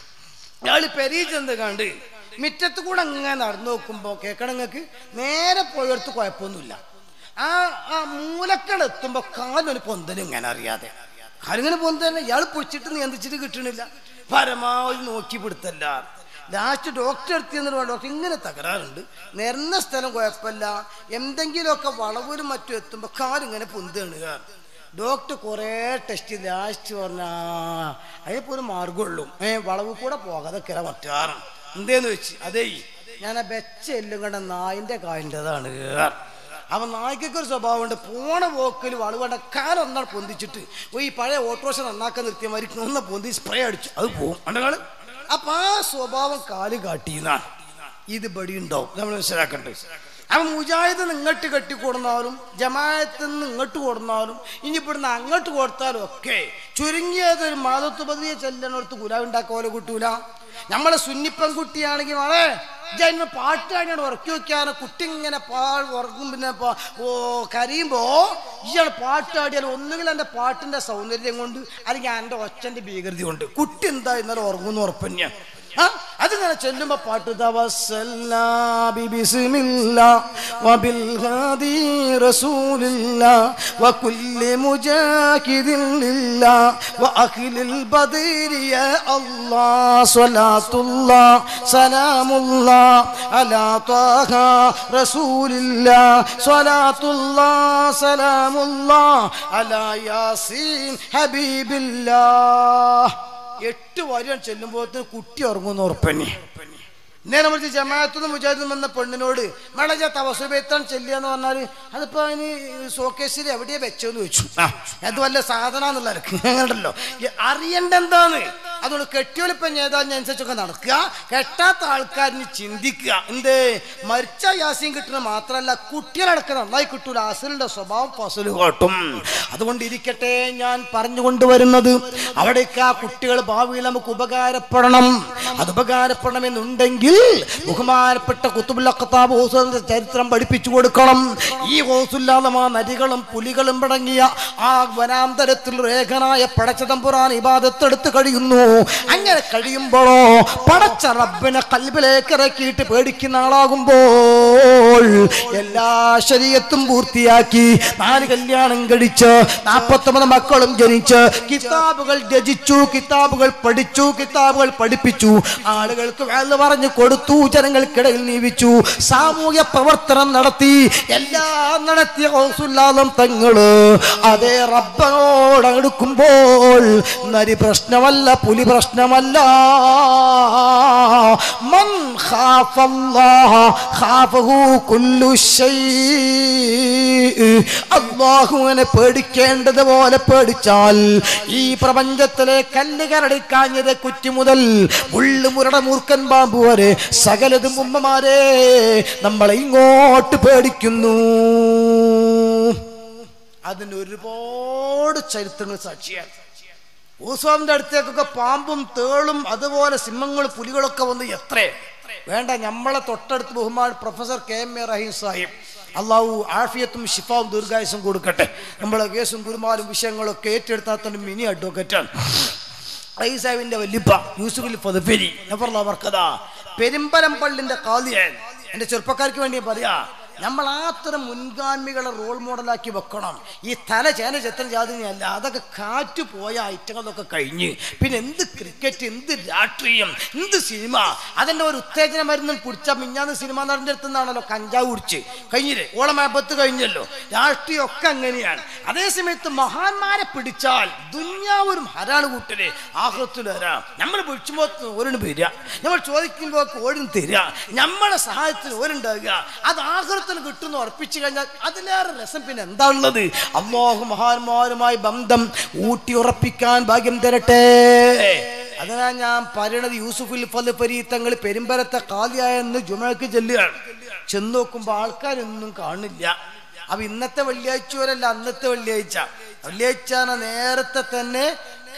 ഇയാള് പെരീ ചെന്ന് കണ്ട് മിറ്റത്ത് കൂടെ അങ്ങനെ നടന്നു നോക്കുമ്പോൾ കേൾക്കണങ്ങൾക്ക് നേരെ പോയടുത്ത് കുഴപ്പമൊന്നുമില്ല ആ ആ മൂലക്കൾ എത്തുമ്പോൾ കാലൊരു പൊന്തലും ഇങ്ങനെ അറിയാതെ കാലിങ്ങനെ പോകുന്നത് തന്നെ ഇയാൾ പൊളിച്ചിട്ട് നിയന്ത്രിച്ചിട്ട് കിട്ടണില്ല പരമാവധി നോക്കി പിടുത്തല്ല ലാസ്റ്റ് ഡോക്ടർ എടുത്തിയെന്ന് ഡോക്ടർ ഇങ്ങനെ തകരാറുണ്ട് നിരന്ന സ്ഥലം കുഴപ്പമില്ല എന്തെങ്കിലുമൊക്കെ വളവിലും മറ്റും എത്തുമ്പോൾ കാലിങ്ങനെ പൊന്തുകയാണ് ഡോക്ടർ കുറേ ടെസ്റ്റ് ചെയ്ത് ലാസ്റ്റ് പറഞ്ഞ അതിപ്പോൾ ഒരു മാർഗമുള്ളൂ ഏ വളവ് കൂടെ പോകാതെ കിറ മറ്റാറും എന്തേന്ന് വെച്ച് അതേ ഞാൻ ആ ബെച്ച എല്ലും കണ്ട നായിൻ്റെ കാലിൻ്റെതാണ് അവൻ നായ്ക്കൊക്കെ ഒരു സ്വഭാവമുണ്ട് പോണ പോക്കിൽ വളവേണ്ട കാലൊന്നാണ് പൊന്തിച്ചിട്ട് ഓ ഈ പഴയ ഓട്ടോറിക്ഷ നന്നാക്കാൻ നിർത്തിയ മാതിരി ഒന്ന് പൊന്തി സ്പ്രേ അടിച്ചു അത് പോവും കണ്ടങ്ങള് അപ്പൊ ആ സ്വഭാവം കാല് കാട്ടിയെന്നാണ് ഇത് ബടി ഉണ്ടാവും നമ്മൾ മനസ്സിലാക്കണ്ടേ അവൻ മുജാഹിദ് ഇങ്ങോട്ട് കെട്ടിക്കൊടുന്നാലും ജമായത്തിൽ നിന്ന് ഇങ്ങോട്ട് കൊടുന്നാലും ഇനി ഇവിടുന്ന് അങ്ങോട്ട് കൊടുത്താലും ഒക്കെ ചുരുങ്ങിയത് ഒരു മാതത്വപതിയെ ചെല്ലണടുത്ത് കുലാവുണ്ടാക്കുക പോലെ കിട്ടൂല നമ്മളെ സുന്നിപ്പൻകുട്ടിയാണെങ്കിൽ വളരെ ജന്മ പാട്ടാണ് ഉറക്കി വെക്കാണ് കുട്ടി ഇങ്ങനെ പാ ഉറക്കും പിന്നെ പാ- ഓ കരയുമ്പോ ഇയാൾ പാട്ടാടിയാൽ ഒന്നുകിൽ എൻ്റെ പാട്ടിന്റെ സൗന്ദര്യം കൊണ്ട് അല്ലെങ്കിൽ എൻ്റെ ഒച്ചന്റെ ഭീകരത കൊണ്ട് കുട്ടി എന്താ ഇന്നലെ ഉറങ്ങുന്നു ഉറപ്പന്നെയാ ആ അതിങ്ങനെ ചെല്ലുമ്പോ പാട്ട് തവസ്സല്ലാ ബിബിസ്മില്ലാ വബിൽ ഹാദി റസൂലില്ലാ വകുല്ലി മുജാഹിദിൻ ലില്ലാ വഅഖിലിൽ ബദരി യാ അല്ലാഹ് സ്വലാത്തുല്ലാ സലാമുല്ലാ അലാ ത്വാഹ റസൂലില്ലാ സ്വലാത്തുല്ലാ സലാമുല്ലാ അലാ യാസീൻ ഹബീബില്ലാ എട്ട് വരിയാണ് ചെല്ലുമ്പോഴത്തേന് കുട്ടി ഉറങ്ങുന്ന ഉറപ്പന്നെ നേരെ മറിച്ച് ജമാഅത്തുനിന്ന് മുജാഹിദിൽ വന്ന പെണ്ണിനോട് മേളജ തവസുബേത്താണ് ചെല്ലുക എന്ന് പറഞ്ഞാൽ അതിപ്പോ അതിന് ഷോക്കേസിൽ എവിടെയാ വെച്ചോന്ന് ചോദിച്ചു ആ അത് വല്ല സാധന എന്നുള്ള അങ്ങനെയുണ്ടല്ലോ അറിയണ്ട എന്താണ് അതുകൊണ്ട് കെട്ടിയോളിപ്പം ഏതാനുസരിച്ചൊക്കെ നടക്കുക കെട്ടാത്ത ആൾക്കാരിന് ചിന്തിക്കുക എന്ത് മരിച്ച യാസിയും കിട്ടുന്നത് മാത്രമല്ല കുട്ടികളടക്കം നന്നായി കിട്ടൂല അസലിന്റെ സ്വഭാവം ഫസല് കാട്ടും അതുകൊണ്ട് ഇരിക്കട്ടെ ഞാൻ പറഞ്ഞു കൊണ്ടുവരുന്നത് അവിടേക്ക് ആ കുട്ടികൾ ഭാവിയിൽ നമുക്ക് ഉപകാരപ്പെടണം അത് ഉപകാരപ്പെടണമെന്നുണ്ടെങ്കിൽ ബഹുമാനപ്പെട്ട കുത്തുബുല്ല ഖത്താബ് ഹോസലിന്റെ ചരിത്രം പഠിപ്പിച്ചു കൊടുക്കണം ഈ ഹോസുല്ലാതെ ആ നരികളും പുലികളും അടങ്ങിയ ആ വനാന്തരത്തിൽ രേഖനായ പടച്ചതമ്പുറാൻ ഇബാദത്തെടുത്ത് കഴിയുന്നു അങ്ങനെ കഴിയുമ്പോഴോ പടച്ച റബ്ബിനെ കൽബിലേക്ക് ഇറക്കിയിട്ട് പേടിക്കുന്ന ആളാകുമ്പോൾ എല്ലാ ശരീരത്തും പൂർത്തിയാക്കി നാല് കല്യാണം കഴിച്ച് നാൽപ്പത്തൊമ്പത് മക്കളും ജനിച്ച് കിതാബുകൾ രചിച്ചു കിതാബുകൾ പഠിച്ചു കിതാബുകൾ പഠിപ്പിച്ചു ആളുകൾക്ക് വേല പറഞ്ഞു കൊടുത്തു ജനങ്ങൾക്കിടയിൽ നിയമിച്ചു സാമൂഹ്യ പ്രവർത്തനം നടത്തി എല്ലാം നടത്തിയ ഹൗസുല്ലാദം തങ്ങള് അതേ റബ്ബനോട് അടുക്കുമ്പോൾ നരി പ്രശ്നമല്ല പുലി പ്രശ്നമല്ല മൻ ഖാഫല്ലാഹ ഖാഫഹു കുല്ലു ശൈ അള്ളാഹുവിനെ പേടിക്കേണ്ടത് പോലെ പേടിച്ചാൽ ഈ പ്രപഞ്ചത്തിലെ കല്ല് കരടിക്കാഞ്ഞത് കുറ്റി മുതൽ മുള്ളുമുരട മൂർക്കൻ പാമ്പ് വരെ സകലതും ഉമ്മമാരെ നമ്മളെ ഇങ്ങോട്ട് പേടിക്കുന്നു അതിന് ഒരുപാട് ചരിത്രങ്ങൾ സാക്ഷിയാണ് ഊസ്വാമിന്റെ അടുത്തേക്കൊക്കെ പാമ്പും തേളും അതുപോലെ സിംഹങ്ങളും പുലികളൊക്കെ വന്ന് എത്ര വേണ്ട നമ്മളെ തൊട്ടടുത്ത് ബഹുമാൻ professor K M A Rahim സാഹിബ് അള്ളാഹു ആഫിയത്തും ഷിഫാവും ദീർഘായുസും കൊടുക്കട്ടെ നമ്മളെ കേസും കുരുമാലും വിഷയങ്ങളൊക്കെ ഏറ്റെടുത്താൽ തന്നെ മിനി അഡ്വക്കറ്റാണ് റഹീം സാഹിബിന്റെ വല്യപ്പ യൂസുഫിൽ ഫതുഫരി വർക്കതാ പെരുമ്പലം പള്ളിന്റെ കാലിയാൻ എന്റെ ചെറുപ്പക്കാർക്ക് വേണ്ടി പറയാ നമ്മൾ അത്തരം മുൻഗാമികളെ റോൾ മോഡലാക്കി വെക്കണം ഈ തല ചേന ചെത്തൻ ജാതിനിയല്ല അതൊക്കെ കാറ്റ് പോയ ഐറ്റങ്ങളൊക്കെ കഴിഞ്ഞ് പിന്നെ എന്ത് ക്രിക്കറ്റ് എന്ത് രാഷ്ട്രീയം എന്ത് സിനിമ അതിൻ്റെ ഒരു ഉത്തേജന മരുന്നും പിടിച്ച മിഞ്ഞാന്ന് സിനിമ നടൻ്റെ അടുത്ത് നിന്നാണല്ലോ കഞ്ചാവ് കുടിച്ച് കഴിഞ്ഞില്ലേ ഓളമാപ്പത്ത് കഴിഞ്ഞല്ലോ രാഷ്ട്രീയം ഒക്കെ അങ്ങനെയാണ് അതേസമയത്ത് മഹാന്മാരെ പിടിച്ചാൽ ദുന്യാവൊരു ഹരാണ് കൂട്ടര് ആഹ്ലത്തിൽ വരാം നമ്മൾ പിടിച്ചുമ്പോൾ ഓരോന്ന് വരിക നമ്മൾ ചോദിക്കുമ്പോൾ ഓരോന്ന് തരിക നമ്മളെ സഹായത്തിന് ഓരുണ്ടാവുക അത് ആഹൃത്തിന് കിട്ടുന്ന ഉറപ്പിച്ചു കഴിഞ്ഞാൽ അതിലേറെ രസം പിന്നെ എന്താ ഉള്ളത് അള്ളാഹു മഹാന്മാരുമായി ബന്ധം ഊട്ടി ഉറപ്പിക്കാൻ ഭാഗ്യം തരട്ടെ അതിനാ ഞാൻ പറയണത് യൂസുഫുൽ ഫലപരി തങ്ങൾ പെരുമ്പരത്തെ കാലിയായെന്ന് ജുമക്ക് ചെല്ലുകയാണ് ചെന്ന് നോക്കുമ്പോൾ ആൾക്കാരൊന്നും കാണില്ല അപ്പൊ ഇന്നത്തെ വെള്ളിയാഴ്ച വരല്ല അന്നത്തെ വെള്ളിയാഴ്ച വെള്ളിയാഴ്ച നേരത്തെ തന്നെ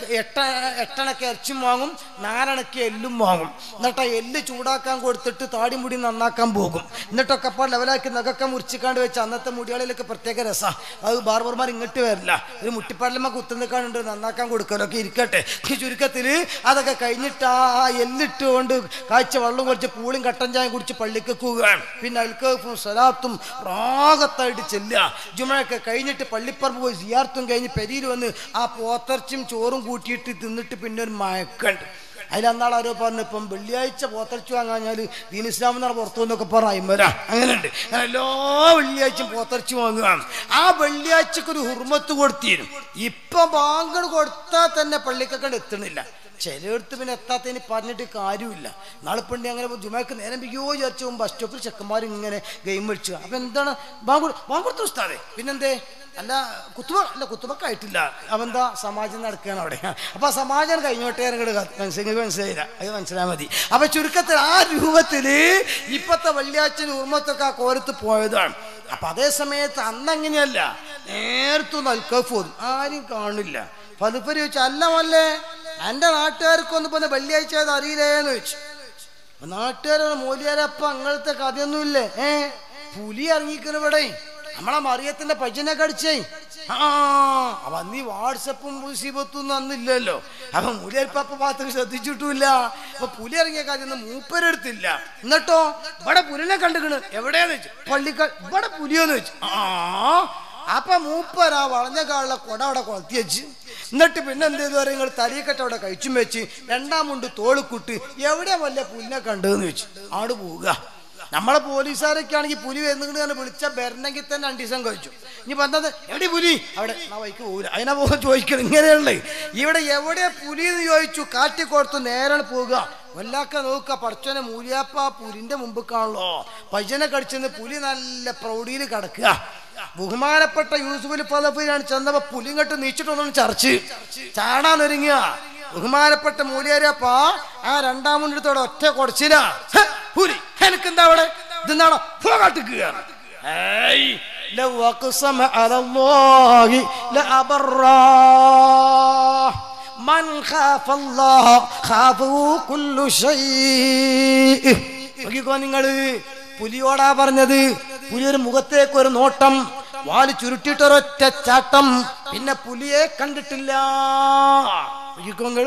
എട്ട എട്ടണക്ക് ഇറച്ചും വാങ്ങും നാലണക്ക് എല്ലും വാങ്ങും എന്നിട്ട് ആ എല്ല് ചൂടാക്കാൻ കൊടുത്തിട്ട് താടി മുടി നന്നാക്കാൻ പോകും എന്നിട്ടൊക്കെ അപ്പോൾ ലെവലാക്കി നഖക്കെ മുറിച്ചിക്കാണ്ട് വെച്ച് അന്നത്തെ മുടികളിലൊക്കെ പ്രത്യേക രസമാണ് അത് ബാർബർമാർ ഇങ്ങോട്ട് വരില്ല ഒരു മുട്ടിപ്പാടലമ്മ കുത്തു നിൽക്കാനുണ്ട് നന്നാക്കാൻ കൊടുക്കലൊക്കെ ഇരിക്കട്ടെ ഈ ചുരുക്കത്തിൽ അതൊക്കെ കഴിഞ്ഞിട്ട് ആ എല്ലിട്ടുകൊണ്ട് കാഴ്ച വെള്ളം കുടിച്ച് പൂളും കട്ടൻ ചായം കുടിച്ച് പള്ളിക്ക് പോവുകയാണ് പിന്നെ അൽക്കഫും സലാത്തും റാഗത്തായിട്ട് ചെല്ലുക ജുമയൊക്കെ കഴിഞ്ഞിട്ട് പള്ളിപ്പറമ്പ് പോയി സിയാർത്തും കഴിഞ്ഞ് പെരിയിൽ വന്ന് ആ പോത്തർച്ചും ചോറും കൂട്ടിയിട്ട് തിന്നിട്ട് പിന്നെ ഒരു മയക്കുണ്ട് അതിലന്നാൾ ആരോ പറഞ്ഞു ഇപ്പം വെള്ളിയാഴ്ച പോത്തർച്ചു വാങ്ങാഞ്ഞാൽ ദീൻ ഇസ്ലാം എന്നാണ് പുറത്തു എന്നൊക്കെ പറഞ്ഞ അയിമര അങ്ങനെയുണ്ട് അങ്ങനെ എല്ലാ വെള്ളിയാഴ്ചയും പോത്തർച്ചു വാങ്ങുകയാണ് ആ വെള്ളിയാഴ്ചക്ക് ഒരു ഹുർമത്ത് കൊടുത്തിരും ഇപ്പൊ ബാങ്ക് കൊടുത്താൽ തന്നെ പള്ളിക്കൊക്കെ എത്തണില്ല ചിലയിടത്ത് പിന്നെ എത്താത്തതിന് പറഞ്ഞിട്ട് കാര്യമില്ല നാളെ പെണ്ണി അങ്ങനെ ജുമാക്ക് നേരം പിക്കോ വിചാരിച്ചു പോകും ബസ് സ്റ്റോപ്പിൽ ചെക്കന്മാർ ഇങ്ങനെ ഗെയിം കളിച്ചു അപ്പൊ എന്താണ് ബാങ്ക് ബാങ്ക് കൊടുത്തു ഉസ്താദെ പിന്നെന്തേ അല്ല കുത്തുബ അല്ല കുത്തുബക്കായിട്ടില്ല അവന്താ സമാജം നടക്കുകയാണ് അവിടെ അപ്പൊ ആ സമാജം കഴിഞ്ഞോട്ടെ ഇങ്ങോട്ട് മനസ്സിലാക്കി മനസ്സിലായില്ല അത് മനസ്സിലാൽ മതി അപ്പൊ ചുരുക്കത്തിൽ ആ രൂപത്തില് ഇപ്പത്തെ വെള്ളിയാഴ്ച ഉർമ്മത്തൊക്കെ ആ കോരത്ത് പോയതാണ് അപ്പൊ അതേ സമയത്ത് അന്നങ്ങനെയല്ല നേരത്തെ നൽക്കഫ് പോതും ആരും കാണില്ല പതുപ്പരി ചോദിച്ചു അല്ല മല്ലേ എൻ്റെ നാട്ടുകാർക്കൊന്നും ഇപ്പൊ വെള്ളിയാഴ്ച അത് അറിയില്ലേന്ന് ചോദിച്ചു അപ്പൊ നാട്ടുകാരാണ് മൂലിയാരപ്പ അങ്ങനത്തെ കഥയൊന്നുമില്ലേ ഏ പുലി ഇറങ്ങിക്കുന്ന ഇവിടെ നമ്മളെ മറിയത്തിന്റെ പയ്യനെ കടിച്ചേ ആ അപ്പൊ അന്ന് ഈ വാട്സപ്പും മുസീബത്തും അന്നില്ലല്ലോ അപ്പൊ മൂലിയരിപ്പ ഭാഗത്തേക്ക് ശ്രദ്ധിച്ചിട്ടുമില്ല അപ്പൊ പുലി ഇറങ്ങിയ കാര്യം മൂപ്പരെടുത്തില്ല എന്നിട്ടോ ഇവിടെ പുലിനെ കണ്ടുകണ് എവിടെയാന്ന് വെച്ചു പള്ളിക്ക ഇവിടെ പുലിയോന്ന് വെച്ചു ആ അപ്പൊ മൂപ്പരാ വളഞ്ഞ കാളിലെ കൊട അവിടെ കൊളത്തി വെച്ച് എന്നിട്ട് പിന്നെ എന്ത് ചെയ്തു പറയും നിങ്ങൾ തലയിക്കട്ട അവിടെ കഴിച്ചും വെച്ച് രണ്ടാം മുണ്ട് തോളിക്കുട്ട് എവിടെയാ വല്ല പുലിനെ കണ്ടതെന്ന് വെച്ച് ആട് പോവുക നമ്മളെ പോലീസുകാരൊക്കെ ആണെങ്കിൽ പുലി വരുന്നുണ്ട് തന്നെ വിളിച്ച വരണമെങ്കിൽ തന്നെ രണ്ടു ദിവസം കഴിച്ചു ഇനി പറഞ്ഞത് എവിടെ പുലി അവിടെ ആ വൈക്ക് പോകില്ല അതിനെ പോകാൻ ചോദിക്കണം ഇങ്ങനെയുള്ളത് ഇവിടെ എവിടെ പുലി എന്ന് ചോദിച്ചു കാറ്റിക്കൊടുത്തു നേരെ പോകുക വല്ലാക്ക നോക്കുക പടച്ചോനെ മൂലിയാപ്പ പുലിന്റെ മുമ്പ് കാണല്ലോ പയ്യനെ കടിച്ചെന്ന് പുലി നല്ല പ്രൗഢിയിൽ കിടക്കുക ബഹുമാനപ്പെട്ട യൂസുഫിൽ പദപ്പിലാണ് ചെന്നപ്പോ പുലി ഇങ്ങോട്ട് നീച്ചിട്ടൊന്നും ചർച്ച് ചാടാൻ ഒരുങ്ങിയ ബഹുമാനപ്പെട്ട മൂലിയാരപ്പ ആ രണ്ടാം മുന്നിടത്തോടെ ഒറ്റ കൊടച്ചില്ല ഹെ, പുലി എനിക്കെന്താ അവിടെ ഇതെന്താണോ കാട്ടിക്കുക لو أقسم على الله لأبراه من خاف الله خافه كل شيء നോക്കിക്കോ നിങ്ങള് പുലിയോടാ പറഞ്ഞത് പുലി ഒരു മുഖത്തേക്ക് ഒരു നോട്ടം വാല് ചുരുട്ടിയിട്ടൊരൊറ്റ ചാട്ടം പിന്നെ പുലിയെ കണ്ടിട്ടില്ല നോക്കിക്കോ നിങ്ങള്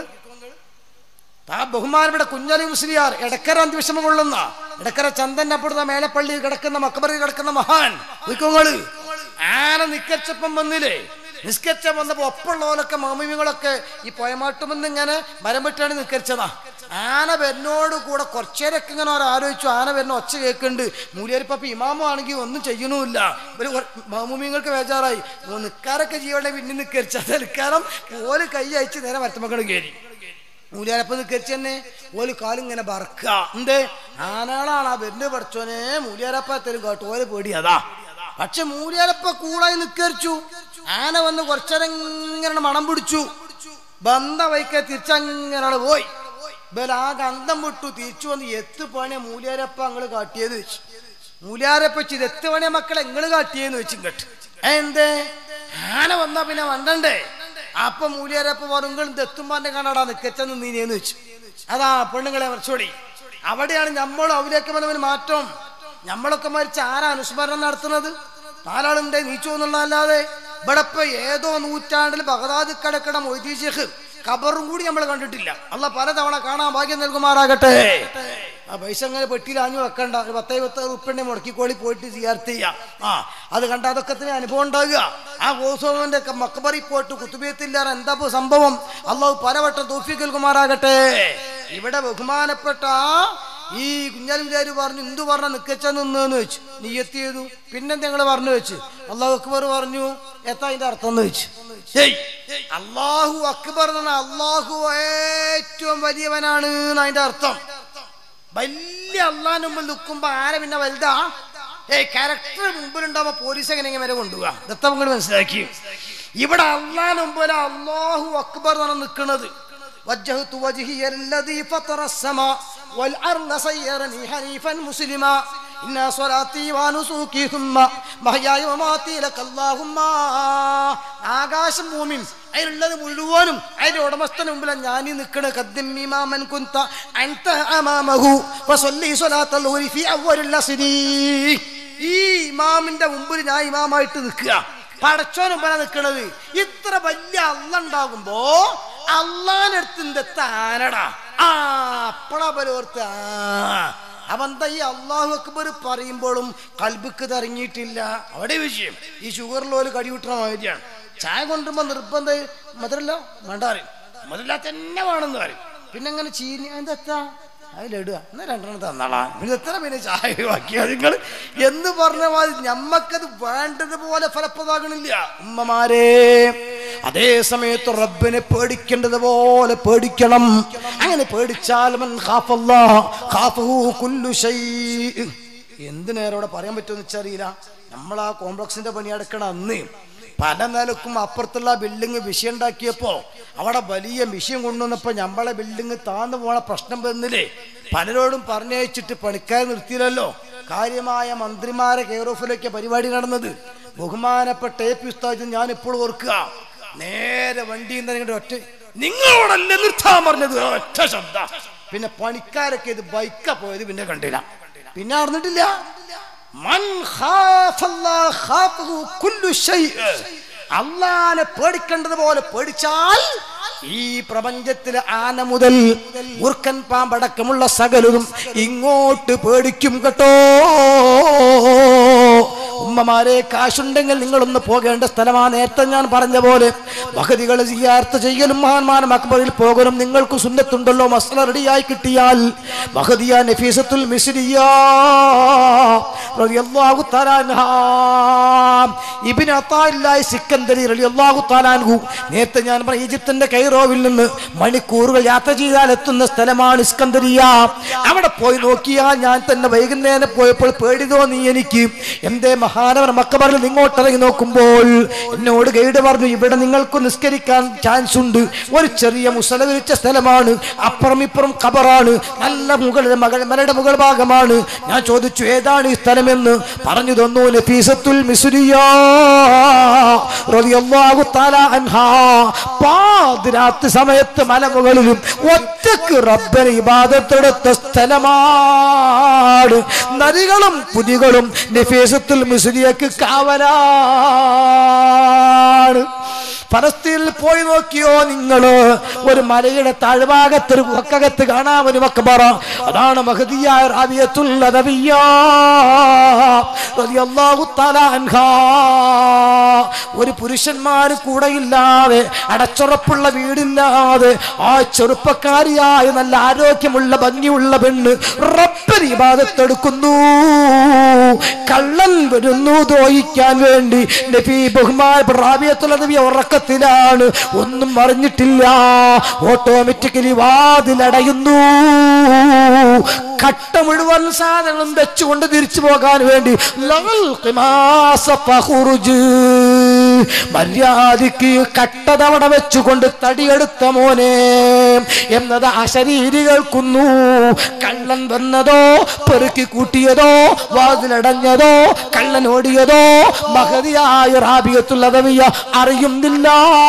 ആ ബഹുമാനപ്പെട്ട കുഞ്ഞലി മുസ്ലിയാർ ഇടക്കര അന്തിവിഷമം കൊള്ളുന്ന ഇടക്കര ചന്ദന്റെ അപ്പുറത്ത മേലപ്പള്ളിയിൽ കിടക്കുന്ന മക്കബറിൽ കിടക്കുന്ന മഹാൻ നിൽക്കുങ്ങള് ആന നിക്കച്ചപ്പം വന്നില്ലേ നിസ്കരിച്ച വന്നപ്പോ ഒപ്പമുള്ളവരൊക്കെ മാമിമികളൊക്കെ ഈ പൊയമാട്ടുമെന്ന് ഇങ്ങനെ മരം വിട്ടാണ് നിസ്കരിച്ചതാ ആന വരുന്നോട് കൂടെ കുറച്ചേരൊക്കെ ഇങ്ങനെ അവർ ആലോചിച്ചു ആന വരുന്ന ഒച്ച കേൾക്കുന്നുണ്ട് മൂലിയരിപ്പ ഇമാമോ ആണെങ്കിൽ ഒന്നും ചെയ്യണമില്ല ഒരു മാമുമിങ്ങൾക്ക് ബേജാറായി നിൽക്കാരൊക്കെ ജീവനെ പിന്നെ നിസ്കരിച്ച നിൽക്കാരം ഓല് കൈ അയച്ച് നേരെ മരത്തമക്കൾ കയറി മൂലിയാരപ്പ നിക്കരിച്ച് തന്നെ ഓല് കാലിങ്ങനെ ബറക്കുക എന്തേ ആനാളാണ് ആ വരുന്ന പഠിച്ചോനെ മൂലിയാരപ്പ തരും കേട്ടോ ഓല് പേടിയതാ പക്ഷെ മൂലിയാരപ്പ കൂടായി നിക്കരിച്ചു ആന വന്ന് കുറച്ചേരം ഇങ്ങനെ മണം പിടിച്ചു ബന്ധ വൈക്ക തിരിച്ചങ്ങനെ പോയി ബലാകെ അന്തം വിട്ടു തിരിച്ചു വന്ന് എത്ത് പണിയ മൂലിയാരപ്പ അങ്ങള് കാട്ടിയത് വെച്ചു മൂലിയാരപ്പ വെച്ച് എത്ത് പണിയ മക്കളെ എങ്ങള് കാട്ടിയെന്ന് വെച്ചും കേട്ട് എന്തേ ആന വന്നാ പിന്നെ വണ്ടണ്ടേ അപ്പൊ മൂലിയാരപ്പ പറയുമ്പോൾ ദത്തുമ്മാന്റെ കാണാടാ നിക്കച്ചെന്ന് നീനേന്ന് വെച്ചു അതാ പെണ്ണുങ്ങളെ മറിച്ചോടി അവിടെയാണ് നമ്മളും അവരൊക്കെ വന്നവന് മാറ്റം നമ്മളൊക്കെ മരിച്ച ആരാ അനുസ്മരണം നടത്തുന്നത് നാലാളുണ്ടേ നീച്ചു എന്നുള്ളതല്ലാതെ ഇവിടെ ഇപ്പൊ ഏതോ നൂറ്റാണ്ടിൽ ബഗദാദ് കിടക്കണ മൊയ്തീ ഷെഖ് ഖബറും കൂടി നമ്മൾ കണ്ടിട്ടില്ല അല്ല പലതവണ കാണാൻ ഭാഗ്യം നൽകുമാറാകട്ടെ ആ പൈസ അങ്ങനെ പെട്ടിയിൽ ആഞ്ഞു വെക്കണ്ട ഒരു പത്തേ പത്ത് ഉറുപ്പിണ്ണെ മുടക്കിക്കോളി പോയിട്ട് സിയാർത്ത് ചെയ്യാം ആ അത് കണ്ട അതൊക്കെ തന്നെ അനുഭവം ഉണ്ടാകുക ആ ഗോസ്വാമിന്റെ മക്കബറി പോയിട്ട് കുത്തുബിയത്തില്ലാറ് എന്താ ഇപ്പൊ സംഭവം അള്ളാഹു പലവട്ടം തോഫി കേൾക്കുമാറാകട്ടെ ഇവിടെ ബഹുമാനപ്പെട്ട ഈ കുഞ്ഞാലിവിചാരി പറഞ്ഞു എന്തു പറഞ്ഞ നിക്കച്ച നിന്നെന്ന് വെച്ചു നീയത്ത് ചെയ്തു പിന്നെ ഞങ്ങൾ പറഞ്ഞു വെച്ച് അള്ളാഹു അക്ബർ പറഞ്ഞു എത്താ അതിന്റെ അർത്ഥം എന്ന് വെച്ചു ഏയ് അള്ളാഹു അക്ബർ എന്ന് പറഞ്ഞാൽ അള്ളാഹു ഏറ്റവും വലിയവനാണ് എന്ന് അതിന്റെ അർത്ഥം വലിയ അള്ളാഹിന് മുമ്പിൽ നിൽക്കുമ്പോ ആരെ പിന്നെ വലുതാ ഏയ് ക്യാരക്ടർ മുമ്പിലുണ്ടാവുമ്പോ പോലീസ് എങ്ങനെ ഇങ്ങനെ വരെ കൊണ്ടുപോവാ ദത്തം നിങ്ങൾ മനസ്സിലാക്കി ഇവിടെ അള്ളാഹിന് മുമ്പിൽ അള്ളാഹു അക്ബർ എന്നാണ് നിൽക്കുന്നത് وجهت وجهي الذي فطر السماء والأرض سيرني حنيفا مسلما ഇന്ന സ്വലാത്തി വാനുസൂക്കി സുമ്മ മഹയായ മമാത്തി ലക്കല്ലാഹുമ്മ ആകാശം ഭൂമിയും അതിലുള്ളത് മുഴുവനും അതിന്റെ ഉടമസ്ഥന് മുമ്പിലാണ് ഞാൻ നിൽക്കണ കദ്ദിമ്മിമാമൻ കുന്ത അൻത അമാമഹു ഫസല്ലി സ്വലാത്തൽ ഊരി ഫി അവ്വലിൽ അസ്രി ഈ ഇമാമിന്റെ മുമ്പിൽ ഞാൻ ഇമാമായിട്ട് നിൽക്കുക പടച്ചോനും പല നിൽക്കണത് ഇത്ര വലിയ അള്ള ഉണ്ടാകുമ്പോ അള്ളാനടുത്ത് എത്താനടാ ആ അപ്പളാ പലോർത്ത് ആ അപ്പൊ എന്താ ഈ അള്ളാഹു അക്ബർ പറയുമ്പോഴും കൽബിക്ക് തറങ്ങിയിട്ടില്ല അവിടെ വിഷയം ഈ ഷുഗറിലോല് കടിവിട്ടണ മാതിരിയാണ് ചായ കൊണ്ടുമ്പോ നിർബന്ധം മധുരല്ല വേണ്ട പറയും മധുരല്ല തന്നെ വേണമെന്ന് പറയും പിന്നെ അങ്ങനെ ചീനി എന്താ അതിലിടുക എന്നാ രണ്ടെണ്ണം തന്നാളാ പിന്നെ എത്ര പിന്നെ ചായ ബാക്കിയാ നിങ്ങൾ എന്ന് പറഞ്ഞ മാതിരി ഞമ്മക്കത് വേണ്ടതുപോലെ ഫലപ്രദമാകണില്ല ഉമ്മമാരെ അതേ സമയത്ത് റബ്ബിനെ പേടിക്കേണ്ടതുപോലെ പേടിക്കണം അങ്ങനെ പേടിച്ചാൽ മൻ ഖാഫല്ലാഹ് ഖാഫഹു കുല്ലു ശൈ എന്ത് നേരം ഇവിടെ പറയാൻ പറ്റുമെന്ന് വെച്ചറിയില്ല നമ്മൾ ആ കോംപ്ലക്സിന്റെ പണി അടക്കണ അന്ന് പല നിലക്കും അപ്പുറത്തുള്ള ബിൽഡിങ് വിഷയം ഉണ്ടാക്കിയപ്പോ അവിടെ വലിയ വിഷയം കൊണ്ടുവന്നപ്പോ നമ്മളെ ബിൽഡിങ് താന്നു പോണ പ്രശ്നം വന്നില്ലേ പലരോടും പറഞ്ഞയച്ചിട്ട് പണിക്കാരെ നിർത്തിയില്ലല്ലോ കാര്യമായ മന്ത്രിമാരെ കെയർ ഓഫിലൊക്കെ പരിപാടി നടന്നത് ബഹുമാനപ്പെട്ട എ പി ഉസ്താദ് ഞാൻ ഇപ്പോൾ ഓർക്കുക നേരെ വണ്ടി നിങ്ങളുടെ ഒറ്റ നിങ്ങളോടല്ലേ നിർത്താൻ പറഞ്ഞത് ഒറ്റ ശബ്ദ പിന്നെ പണിക്കാരൊക്കെ ഇത് ബൈക്കാ പോയത് പിന്നെ കണ്ടില്ല പിന്നെ അറിഞ്ഞിട്ടില്ല മൻ ഖാഫല്ലാഹ് ഖാഫഹു കുല്ലു ശൈഅ്. അള്ളാനെ പേടിക്കേണ്ടത് പോലെ പേടിച്ചാൽ ഈ പ്രപഞ്ചത്തിലെ ആന മുതൽ മൂർഖൻ പാമ്പടക്കമുള്ള സകലതും ഇങ്ങോട്ട് പേടിക്കും കേട്ടോ ഉമ്മമാരെ കാശുണ്ടെങ്കിൽ നിങ്ങളൊന്ന് പോകേണ്ട സ്ഥലമാണ് നേരത്തെ ഞാൻ പറഞ്ഞ പോലെ മഹതികൾ സിയാർത്ത് ചെയ്യലും മഹാന്മാരും അക്ബറിൽ പോകലും നിങ്ങൾക്ക് സുന്നത്തുണ്ടല്ലോ മസ്ല റെഡിയായി കിട്ടിയാൽ മഹദിയ നഫീസത്തുൽ മിസ്രിയ റളിയല്ലാഹു തആല അൻഹാ ഇബ്നു അത്താഇല്ലാഹി സിക്കന്ദരി റളിയല്ലാഹു തആല അൻഹു നേരത്തെ ഞാൻ പറഞ്ഞ ഈജിപ്തിന്റെ കൈറോവിൽ നിന്ന് മണിക്കൂറുകൾ യാത്ര ചെയ്താൽ എത്തുന്ന സ്ഥലമാണ് ഇസ്കന്ദരിയ അവിടെ പോയി നോക്കിയാൽ ഞാൻ തന്നെ വൈകുന്നേരം പോയപ്പോൾ പേടി തോന്നി എനിക്ക് എന്തേ മഹാനവർ മക്കബറിൽ ഇങ്ങോട്ട് ഇറങ്ങി നോക്കുമ്പോൾ എന്നോട് ഗൈഡ് പറഞ്ഞു ഇവിടെ നിങ്ങൾക്ക് നിസ്കരിക്കാൻ ചാൻസ് ഉണ്ട് ഒരു ചെറിയ മുസല വിരിച്ച സ്ഥലമാണ് അപ്പുറം ഇപ്പുറം ഖബറാണ് നല്ല മുകൾ മകൾ മലയുടെ മുകൾ ഭാഗമാണ് ഞാൻ ചോദിച്ചു ഏതാണ് ഈ സ്ഥലമെന്ന് പറഞ്ഞു തന്നു നഫീസത്തുൽ മിസ്രിയ റളിയല്ലാഹു തആല അൻഹാ പാതിരാത്രി സമയത്ത് മലമുകളിലും ഒറ്റക്ക് റബ്ബനെ ഇബാദത്തെടുത്ത സ്ഥലമാണ് നദികളും പുലികളും നഫീസത്തുൽ മിസ്രിയക്ക് കാവലാണ് ഫലസ്തീനിൽ പോയി നോക്കിയോ നിങ്ങള് ഒരു മലയുടെ താഴ്ഭാഗത്ത് ഒരു ഒക്കകത്ത് കാണാം ഒരു മക്കബറ അതാണ് മഹദിയായ റാബിയത്തുൽ അദവിയ്യ റളിയല്ലാഹു തആല അൻഹാ ഒരു പുരുഷന്മാര് കൂടെയില്ലാതെ അടച്ചുറപ്പുള്ള വീടില്ലാതെ ആ ചെറുപ്പക്കാരിയായ നല്ല ആരോഗ്യമുള്ള ഭംഗിയുള്ള പെണ്ണ് റബ്ബരി ഇബാദത്തെടുക്കുന്നു കള്ളൻ വരുന്നു ദോഹിക്കാൻ വേണ്ടി നബി ബഹുമാൻ റാബിയത്തുൽ അദവിയ ഉറക്കത്തിലാണ് ഒന്നും അറിഞ്ഞിട്ടില്ല ഓട്ടോമാറ്റിക്കലി വാതിലടയുന്നു കട്ട മുഴുവൻ സാധനങ്ങളും വെച്ചുകൊണ്ട് തിരിച്ചു പോകാൻ വേണ്ടി ലവൽ ഖിമാസ ഫഖുറുജ്. മര്യാദയ്ക്ക് കട്ടതവണ വെച്ചുകൊണ്ട് തടിയെടുത്ത മോനെ എന്നത് അശരീരി കേൾക്കുന്നു കള്ളൻ വന്നതോ പെറുക്കി കൂട്ടിയതോ വാതിലടഞ്ഞതോ കള്ളൻ ഓടിയതോ മഹതിയായ റാബിയത്തുള്ളതവിയ അറിയുന്നില്ല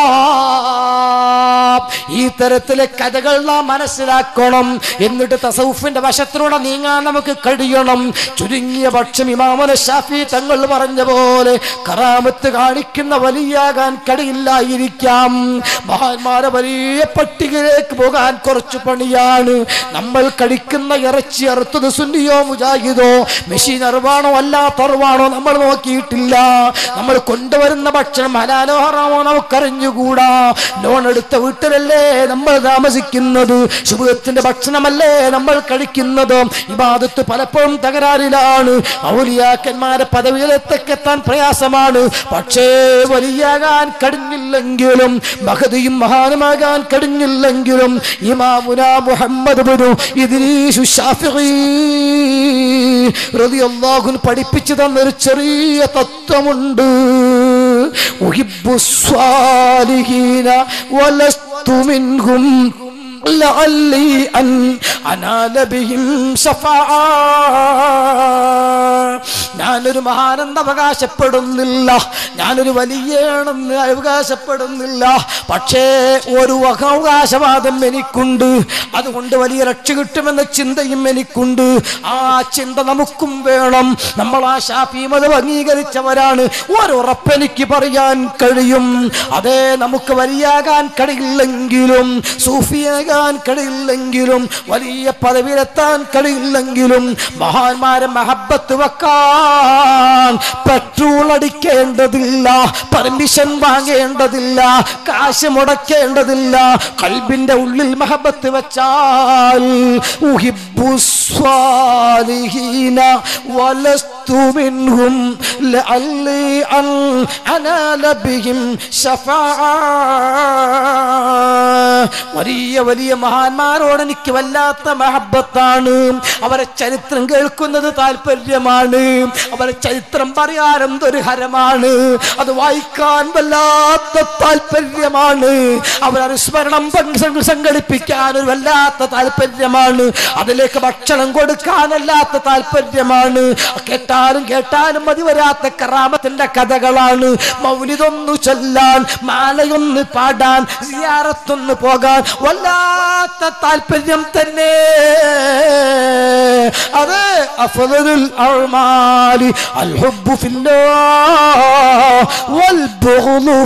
ഈ തരത്തിലെ കഥകൾ നാം മനസ്സിലാക്കണം എന്നിട്ട് തസൗഫിന്റെ വശത്തിലൂടെ നീങ്ങാൻ നമുക്ക് കഴിയണം ചുരുങ്ങിയ പക്ഷം ഇമാമന ഷാഫി തങ്ങൾ പറഞ്ഞ പോലെ കറാമത്ത് കാണിക്കുന്ന വലിയാകാൻ കഴിയില്ലായിരിക്കാം മഹാന്മാരെ വലിയ പട്ടികയിലേക്ക് പോകാൻ കുറച്ച് പണിയാണ് നമ്മൾ കഴിക്കുന്ന ഇറച്ചി അറുത്തത് സുന്നിയോ മുജാഹിദോ മെഷീൻ അറിവാണോ അല്ലാത്ത അറിവാണോ നമ്മൾ നോക്കിയിട്ടില്ല നമ്മൾ കൊണ്ടുവരുന്ന ഭക്ഷണം ഹലാലോ ഹറാമോ നമുക്കറിഞ്ഞുകൂടാ ലോൺ എടുത്ത വീട്ടിലല്ലേ നമ്മൾ താമസിക്കുന്നത് ശുഭത്തിന്റെ ഭക്ഷണമല്ലേ നമ്മൾ കഴിക്കുന്നത് ഇബാദത്ത് പലപ്പോഴും തകരാറിലാണ് ഔലിയാക്കന്മാരെ പദവിയിലെത്തെത്താൻ പ്രയാസമാണ് പക്ഷേ വലിയാകാൻ കഴിഞ്ഞില്ലെങ്കിലും മഹതിയും മഹാനുമാകാൻ കഴിഞ്ഞില്ലെങ്കിലും ഇമാമുന മുഹമ്മദ് ബിനു ഇദ്രീസു ശാഫിഈ റളിയല്ലാഹു അൻഹു പഠിപ്പിച്ചു തന്നൊരു ചെറിയ തത്വമുണ്ട് ഉഹിബ്ബു സ്വാലിഹീന വലസ്തു മിൻഹും لعلي أن أنال بهم شفاعة ഞാനൊരു മഹാനെന്ന് അവകാശപ്പെടുന്നില്ല ഞാനൊരു വലിയണെന്ന് അവകാശപ്പെടുന്നില്ല പക്ഷേ ഒരു അവകാശവാദം എനിക്കുണ്ട് അതുകൊണ്ട് വലിയ രക്ഷ കിട്ടുമെന്ന ചിന്തയും എനിക്കുണ്ട് ആ ചിന്ത നമുക്കും വേണം നമ്മൾ ആ ഷാഫി മതം അംഗീകരിച്ചവരാണ് ഒരുറപ്പെനിക്ക് പറയാൻ കഴിയും അതേ നമുക്ക് വലിയാകാൻ കഴിയില്ലെങ്കിലും സൂഫിയാകാൻ കഴിയില്ലെങ്കിലും വലിയ പദവിയിലെത്താൻ കഴിയില്ലെങ്കിലും മഹാന്മാരെ മഹബത്ത് വെക്കാൻ പെട്രോൾ അടിക്കേണ്ടതില്ല പെർമിഷൻ വാങ്ങേണ്ടതില്ല കാശ് മുടക്കേണ്ടതില്ല കൽബിന്റെ ഉള്ളിൽ മഹബത്ത് വെച്ചാൽ ഉഹിബ്ബു സ്വാലിഹീന വലസ്തു മിൻഹും ലഅല്ലി അൻ അനാല ബിഹിം ശഫാഅ വലിയ വലിയ മഹാന്മാരോട് എനിക്ക് വല്ലാത്ത മഹബത്താണ് അവരെ ചരിത്രം കേൾക്കുന്നത് താല്പര്യമാണ് അവരെ ചരിത്രം പറയാൻ എന്തൊരു ഹരമാണ് അത് വായിക്കാൻ വല്ലാത്ത താല്പര്യമാണ് അവരെ സ്മരണം പങ്ക് സംഘടിപ്പിക്കാൻ ഒരു വല്ലാത്ത താല്പര്യമാണ് അതിലേക്ക് ഭക്ഷണം കൊടുക്കാനല്ലാത്ത താല്പര്യമാണ് കേട്ടാലും കേട്ടാലും മതി വരാത്ത കറാമത്തിന്റെ കഥകളാണ് മൗലിതൊന്നു ചൊല്ലാൻ മാലയൊന്ന് പാടാൻ സിയാറത്തൊന്ന് പോകാൻ വല്ലാത്ത താല്പര്യം തന്നെ അത് അഫദലുൽ അഅ്മാലി അൽ ഹുബ്ബു ഫില്ലാഹ് വൽ ബുഗ്ളു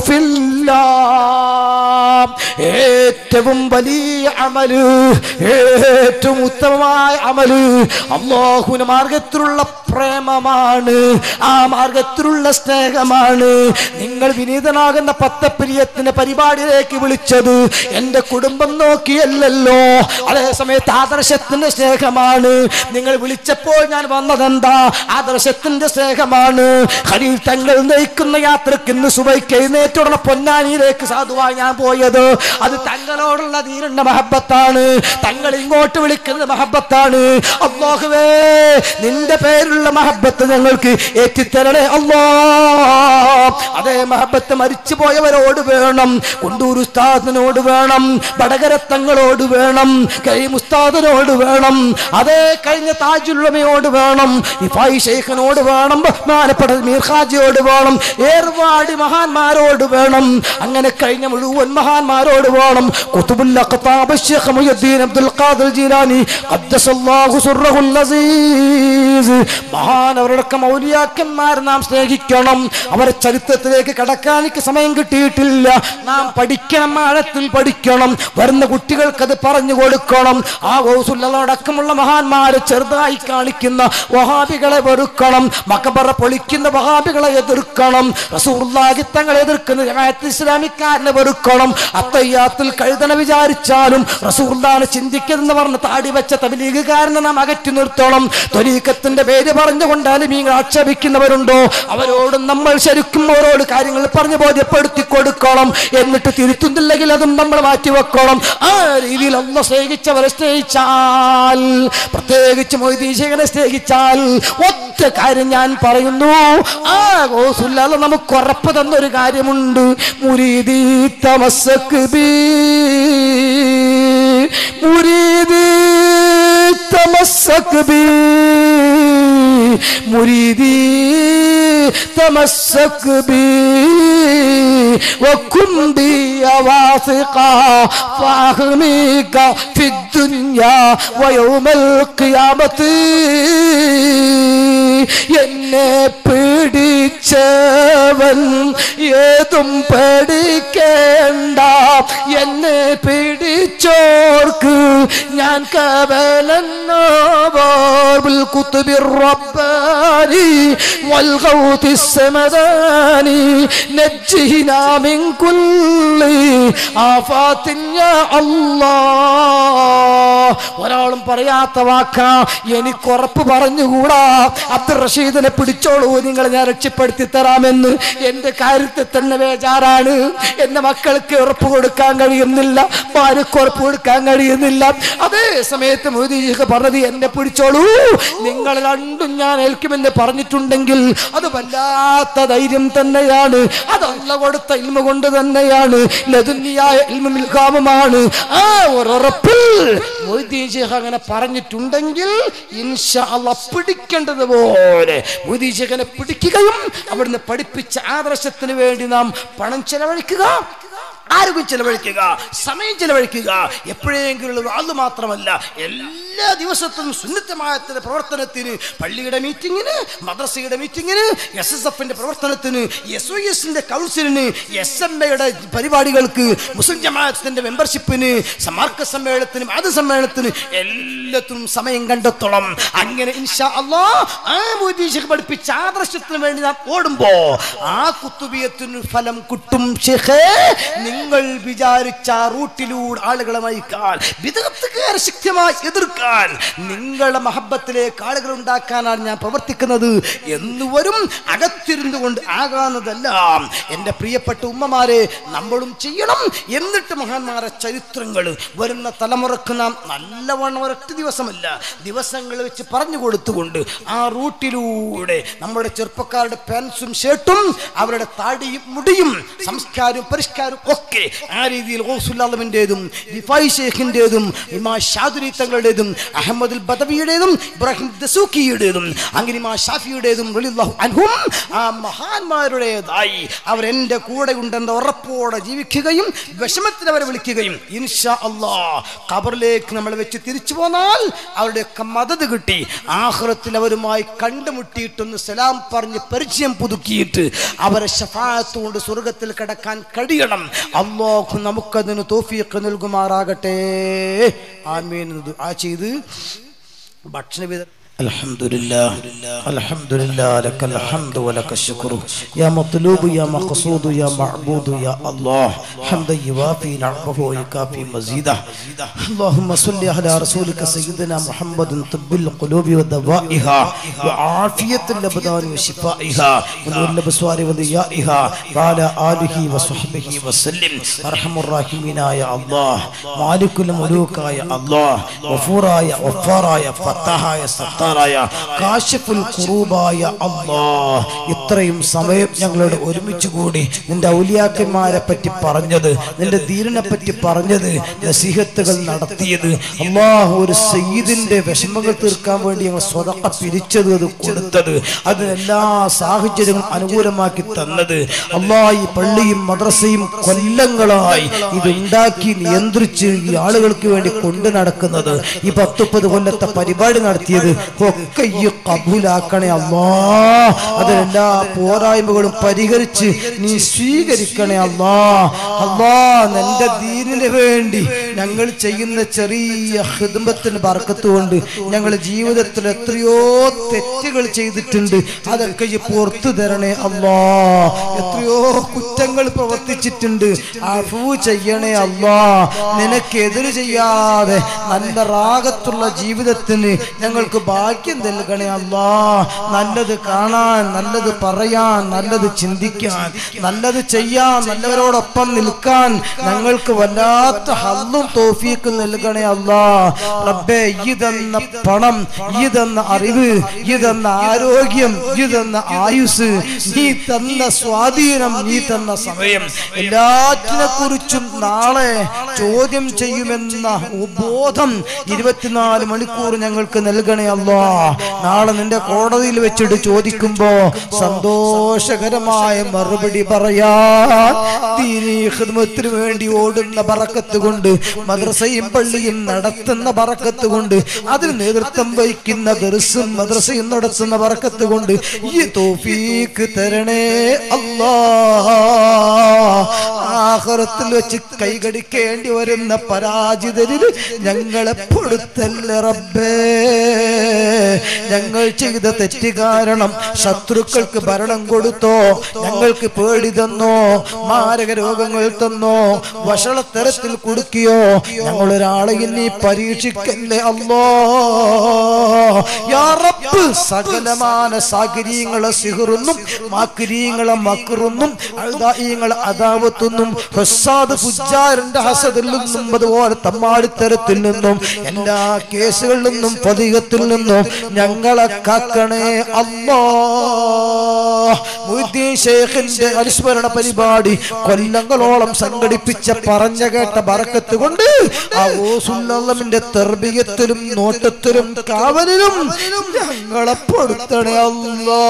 ഫില്ലാഹ് ഏറ്റവും വലിയ അമല് ഏറ്റവും ഉത്തമമായ അമല് അള്ളാഹുവിന്റെ മാർഗത്തിലുള്ള പ്രേമമാണ് ആ മാർഗത്തിലുള്ള സ്നേഹമാണ് നിങ്ങൾ വിനീതനാകുന്ന പത്തപ്രിയത്തിന്റെ പരിപാടിയിലേക്ക് വിളിച്ചത് എന്റെ കുടുംബം നോക്കിയല്ലല്ലോ അതേ സമയത്ത് ആദർശത്തിന്റെ സ്നേഹമാണ് നിങ്ങൾ വിളിച്ചപ്പോൾ ഞാൻ വന്നതെന്താ ആദർശത്തിന്റെ സ്നേഹമാണ് ഹരിൽ തങ്ങൾ നയിക്കുന്ന യാത്രക്ക് ഇന്ന് സുബൈക്ക് എഴുന്നേറ്റുടനെ പൊന്നാനിയിലേക്ക് സാധുവായി ഞാൻ പോയത് അത് തങ്ങളോടുള്ള ധീരന്റെ മഹബത്താണ് തങ്ങൾ ഇങ്ങോട്ട് വിളിക്കുന്നത് മഹബത്താണ് അള്ളാഹുവേ നിന്റെ പേരുള്ള മഹബത്ത് ഞങ്ങൾക്ക് ഏറ്റിത്തരണേ അള്ളാ അതേ മഹബത്ത് മരിച്ചു പോയവരോട് വേണം കൊണ്ടൂർ ഉസ്താദിനോട് വേണം വടകരത്തങ്ങളോട് വേണം കരീം ഉസ്താദിനോട് വേണം അതേ കഴിഞ്ഞ താജുള്ളമയോട് വേണം ഇഫായി ഷെയ്ഖിനോട് വേണം ബഹ്മാനപ്പെട്ട മീർഖാജിയോട് വേണം ഏർവാടി മഹാന്മാരോട് വേണം അങ്ങനെ കഴിഞ്ഞ മുഴുവൻ മഹാന്മാരോട് വേണം കുത്തുബുൽ അഖ്താബ് ശൈഖ് മുഹ്യിദ്ദീൻ അബ്ദുൽ ഖാദിർ ജീലാനി ഖദ്ദസല്ലാഹു സുർറഹുൽ അസീസ് മഹാനവരടക്കം മൗലിയാക്കന്മാർ നാം സ്നേഹിക്കണം അവരെ ചരിത്രത്തിലേക്ക് കടക്കാൻ എനിക്ക് സമയം കിട്ടിയിട്ടില്ല നാം പഠിക്കണം ആഴത്തിൽ പഠിക്കണം വരുന്ന കുട്ടികൾക്ക് അത് പറഞ്ഞു കൊടുക്കണം ആ ഗൗസുല്ലടക്കമുള്ള മഹാന്മാരെ ചെറുതായി കാണിക്കുന്ന വഹാബികളെ വെറുക്കണം മക്കബറ പൊളിക്കുന്ന വഹാബികളെ എതിർക്കണം റസൂർലാഹി തങ്ങളെ എതിർക്കുന്ന ജമാഅത്ത് ഇസ്ലാമിക്കാരനെ വെറുക്കണം അത്തയ്യാത്തിൽ കഴുതന വിചാരിച്ചാലും റസൂർദാണ് ചിന്തിക്കുന്നതെന്ന് പറഞ്ഞ് താടി വെച്ച തബലീഗുകാരനെ നാം അകറ്റി നിർത്തണം തൊലീക്കത്തിന്റെ പേര് പറഞ്ഞുകൊണ്ട് അലിമീങ്ങൾ ആക്ഷേപിക്കുന്നവരുണ്ടോ അവരോടും നമ്മൾ ശരിക്കും അവരോട് കാര്യങ്ങൾ പറഞ്ഞു ബോധ്യപ്പെടുത്തി കൊടുക്കണം എന്നിട്ട് തിരുത്തുന്നില്ലെങ്കിൽ അതും നമ്മൾ മാറ്റിവെക്കണം ആ രീതിയിൽ ഒന്ന് സ്നേഹിച്ചവരെ സ്നേഹിച്ചാൽ പ്രത്യേകിച്ച് മൊയ്തീശകനെ സ്നേഹിച്ചാൽ ഒറ്റ കാര്യം ഞാൻ പറയുന്നു ആ ഗോസുല്ലാതെ നമുക്ക് ഉറപ്പ് തന്നൊരു കാര്യമുണ്ട് മുരീദി തമസക്ക് ബീ മുരീദി തമസക്ക് ബീ മുരീദി تمسك بي وكن بي واثقا فاهميك في الدنيا ويوم القيامة എന്നെ പിടിച്ചവൻ ഏതും പേടിക്കേണ്ട എന്നെ പിടിച്ചോർക്ക് ഞാൻ കവലെന്നോബിൽ കുത്തുബിർ റബ്ബാനി والغوث السمداني نجهنا من كل آفات يا الله ഒരാളും പറയാത്ത വാക്കാ എനിക്ക് ഉറപ്പ് പറഞ്ഞുകൂടാ അബ്ദുൾ റഷീദിനെ പിടിച്ചോളൂ നിങ്ങളെ ഞാൻ രക്ഷപ്പെടുത്തി തരാമെന്ന് എന്റെ കാര്യത്തിൽ തന്നെ ബേജാറാണ് എന്റെ മക്കൾക്ക് ഉറപ്പ് കൊടുക്കാൻ കഴിയുന്നില്ല ഭാര്യക്ക് ഉറപ്പ് കൊടുക്കാൻ കഴിയുന്നില്ല അതേ സമയത്ത് മോദിജിക്ക് പറഞ്ഞത് എന്നെ പിടിച്ചോളൂ നിങ്ങൾ രണ്ടും ഞാൻ ഏൽക്കുമെന്ന് പറഞ്ഞിട്ടുണ്ടെങ്കിൽ അത് വല്ലാത്ത ധൈര്യം തന്നെയാണ് അതല്ല കൊടുത്ത ഇൽമ കൊണ്ട് തന്നെയാണ് ലതുന്യായ ഇൽമുൽക്കാമമാണ് ആ ഒരുറപ്പിൽ മൊയ്തീൻ ശേഖ് അങ്ങനെ പറഞ്ഞിട്ടുണ്ടെങ്കിൽ ഇൻഷാ അല്ലാ പിടിക്കേണ്ടതുപോലെ മൊയ്തീൻ ശേഖനെ പിടിക്കുകയും അവിടുന്ന് പഠിപ്പിച്ച ആദർശത്തിന് വേണ്ടി നാം പണം ചെലവഴിക്കുക ആരോഗ്യം ചെലവഴിക്കുക സമയം ചെലവഴിക്കുക എപ്പോഴെങ്കിലും അത് മാത്രമല്ല എല്ലാ ദിവസത്തും സുന്നത്തമായത്തിന്റെ പ്രവർത്തനത്തിന് പള്ളിയുടെ മീറ്റിങ്ങിന് മദ്രസയുടെ മീറ്റിങ്ങിന് എസ് എസ് എഫിന്റെ പ്രവർത്തനത്തിന് എസ് ഒ എസിന്റെ കൗൺസിലിന് എസ് എം എയുടെ പരിപാടികൾക്ക് മുസ്ലിം ജമാഅത്തിന്റെ മെമ്പർഷിപ്പിന് സമാർക്ക സമ്മേളനത്തിനും അത് സമ്മേളനത്തിന് എല്ലാത്തിനും സമയം കണ്ടെത്തണം അങ്ങനെ ഇൻഷാ അല്ലാ ആ മോദീഷ് പഠിപ്പിച്ച ആദർശത്തിന് വേണ്ടി നാം ഓടുമ്പോ ആ കുത്തുബിയത്തിന് ഫലം കിട്ടും ഷെഖേ നിങ്ങൾ വിചാരിച്ച ആ റൂട്ടിലൂടെ ആളുകളെ നയിക്കാൻ വിദഗ്ധക്കാരെ ശക്തമായി എതിർക്കാൻ നിങ്ങളുടെ മഹബത്തിലേക്ക് ആളുകൾ ഉണ്ടാക്കാനാണ് ഞാൻ പ്രവർത്തിക്കുന്നത് എന്നുവരും അകത്തിരുന്നു കൊണ്ട് ആകാവുന്നതെല്ലാം എൻ്റെ പ്രിയപ്പെട്ട ഉമ്മമാരെ നമ്മളും ചെയ്യണം എന്നിട്ട് മഹാന്മാരെ ചരിത്രങ്ങൾ വരുന്ന തലമുറക്ക് നാം നല്ലവണ്ണം ഒരൊറ്റ ദിവസമല്ല ദിവസങ്ങൾ വെച്ച് പറഞ്ഞു കൊടുത്തുകൊണ്ട് ആ റൂട്ടിലൂടെ നമ്മുടെ ചെറുപ്പക്കാരുടെ പാൻസും ഷർട്ടും അവരുടെ താടിയും മുടിയും സംസ്കാരവും പരിഷ്കാരവും ഒക്കെ ആ രീതിയിൽ ഗൗസുല്ലാമിൻ്റെതും ദിഫായി ഷേഖിൻ്റെതും ഇമാ ഷാദുരി തങ്ങളുടേതും അഹമ്മദ് ബദവിയുടേതും ഇബ്രാഹിം ദസൂക്കിയുടേതും അങ്ങനെ ഇമാ ഷാഫിയുടേതും റളിയല്ലാഹു അൻഹും ആ മഹാന്മാരുടേതായി അവർ എൻ്റെ കൂടെ ഉണ്ടെന്ന ഉറപ്പോടെ ജീവിക്കുകയും വിഷമത്തിൽ അവരെ വിളിക്കുകയും ഇൻഷാ അല്ലാ ഖബറിലേക്ക് നമ്മൾ വെച്ച് തിരിച്ചു പോന്നാൽ അവരുടെയൊക്കെ മദത് കിട്ടി ആഹ്റത്തിൽ അവരുമായി കണ്ടുമുട്ടിയിട്ടൊന്ന് സലാം പറഞ്ഞ് പരിചയം പുതുക്കിയിട്ട് അവരെ ഷഫായത്ത് കൊണ്ട് സ്വർഗത്തിൽ കിടക്കാൻ കഴിയണം അള്ളാഹു നമുക്കതിന് തോഫിയൊക്കെ നൽകുമാറാകട്ടെ ആമീൻ എന്ന് ദുആ ചെയ്ത് ഭക്ഷണ വിതരണം الحمد لله الحمد لله لك الحمد ولك الشكر يا مطلوب يا مقصود يا معبود يا الله حمدا يوافي نعمه ويكافي مزيده اللهم صل على رسولك سيدنا محمد طب القلوب ودوائها وعافية الأبدان وشفائها ونور الأبصار وضيائها وعلى آله وصحبه وسلم أرحم الراحمين يا الله مالك الملوك يا الله غفورا يا غفارا يا فتاحا يا ستارا ഖത്താറായ കാശഫുൽ കുറൂബായ അള്ളാ ഇത്രയും സമയം ഞങ്ങളോട് ഒരുമിച്ച് കൂടി നിന്റെ ഔലിയാക്കന്മാരെ പറ്റി പറഞ്ഞത് നിന്റെ ധീരനെ പറ്റി പറഞ്ഞത് നസീഹത്തുകൾ നടത്തിയത് അള്ളാഹ് ഒരു സയ്യിദിന്റെ വിഷമങ്ങൾ തീർക്കാൻ വേണ്ടി ഞങ്ങൾ സ്വതക്ക പിരിച്ചത് അത് കൊടുത്തത് അതിനെല്ലാ സാഹചര്യങ്ങളും അനുകൂലമാക്കി തന്നത് അള്ളാഹ് ഈ പള്ളിയും മദ്രസയും കൊല്ലങ്ങളായി ഇത് ഉണ്ടാക്കി നിയന്ത്രിച്ച് ഈ ആളുകൾക്ക് വേണ്ടി കൊണ്ടു നടക്കുന്നത് ഈ പത്തുപ്പത് കൊല്ലത്തെ പരിപാടി നടത്തിയത് ഒക്കെ ഈ കബൂലാക്കണേ അല്ലാ അതിലെല്ലാ പോരായ്മകളും പരിഹരിച്ച് നീ സ്വീകരിക്കണേ അല്ലാ അല്ലാ നിന്റെ ദീനിന് വേണ്ടി ഞങ്ങൾ ചെയ്യുന്ന ചെറിയ ഹിദമത്തിന് ബർക്കത്ത് കൊണ്ട് ഞങ്ങൾ ജീവിതത്തിൽ എത്രയോ തെറ്റുകൾ ചെയ്തിട്ടുണ്ട് അതൊക്കെ ഈ പുറത്തു തരണേ അല്ലാ എത്രയോ കുറ്റങ്ങൾ പ്രവർത്തിച്ചിട്ടുണ്ട് അഫു ചെയ്യണേ അല്ലാ നിനക്കെതിര് ചെയ്യാതെ നല്ല റാഗത്തുള്ള ജീവിതത്തിന് ഞങ്ങൾക്ക് ഭാഗ്യം നൽകണേ അല്ലാ നല്ലത് കാണാൻ നല്ലത് പറയാൻ നല്ലത് ചിന്തിക്കാൻ നല്ലത് ചെയ്യാൻ നല്ലവരോടൊപ്പം നിൽക്കാൻ ഞങ്ങൾക്ക് വല്ലാത്ത ഹല്ലും തോഫീക്ക് നൽകണേ അല്ലാ റബ്ബേ ഇതെന്ന പണം ഇതെന്ന അറിവ് ഇതെന്ന ആരോഗ്യം ഇതെന്ന ആയുസ് നീ തന്ന സ്വാധീനം നീ തന്ന സമയം എല്ലാറ്റിനെ കുറിച്ചും നാളെ ചോദ്യം ചെയ്യുമെന്ന ബോധം ഇരുപത്തിനാല് മണിക്കൂർ ഞങ്ങൾക്ക് നൽകണേ അല്ലാ നാളെ നിന്റെ കോടതിയിൽ വെച്ചിട്ട് ചോദിക്കുമ്പോ സന്തോഷകരമായ മറുപടി പറയാ ദീനീ ഖിദ്മത്തിന് വേണ്ടി ഓടുന്ന ബറക്കത്ത് കൊണ്ട് മദ്രസയും പള്ളിയും നടത്തുന്ന ബറക്കത്ത് കൊണ്ട് അതിന് നേതൃത്വം വഹിക്കുന്ന ദർസും മദ്രസയും നടത്തുന്ന ബറക്കത്ത് കൊണ്ട് ഈ തോഫീക്ക് തരണേ അല്ലാ ആഹ്റത്തിൽ വെച്ച് കൈകടിക്കേണ്ടി വരുന്ന പരാജിതരിൽ ഞങ്ങളെ പൊടുത്തല്ല റബ്ബേ ഞങ്ങൾ ചെയ്ത തെറ്റ് കാരണം ശത്രുക്കൾക്ക് ഭരണം കൊടുത്തോ ഞങ്ങൾക്ക് പേടി തന്നോ മാരക രോഗങ്ങൾ തന്നോ വഷളത്തരത്തിൽ കുടുക്കിയോ ഞങ്ങൾ ഒരാളെ ഇനി പരീക്ഷിക്കല്ലേ അല്ലോ യാ റബ്ബ് സകലമാന സാഗരീങ്ങളെ സിഹറുന്നും മാക്കിരീങ്ങളെ മക്കറുന്നും അഴുതായിങ്ങളെ അതാവത്തുനിന്നും ഹസാദ് ഫുജാറിന്റെ ഹസദിൽ നിന്നും അതുപോലെ തമ്മാടിത്തരത്തിൽ നിന്നും എല്ലാ കേസുകളിൽ നിന്നും പതികത്തിൽ നിന്നും ഞങ്ങളെ കാക്കണേ അല്ലോ മുഹ്യിദ്ദീൻ ഷേഖിന്റെ അനുസ്മരണ പരിപാടി കൊല്ലങ്ങളോളം സംഘടിപ്പിച്ച പറഞ്ഞ കേട്ട ബറക്കത്ത് കൊണ്ട് ആ ഓസുല്ലമിന്റെ തെർബിയത്തിലും നോട്ടത്തിലും കാവലിലും ഞങ്ങളെ പെടുത്തണേ അല്ലോ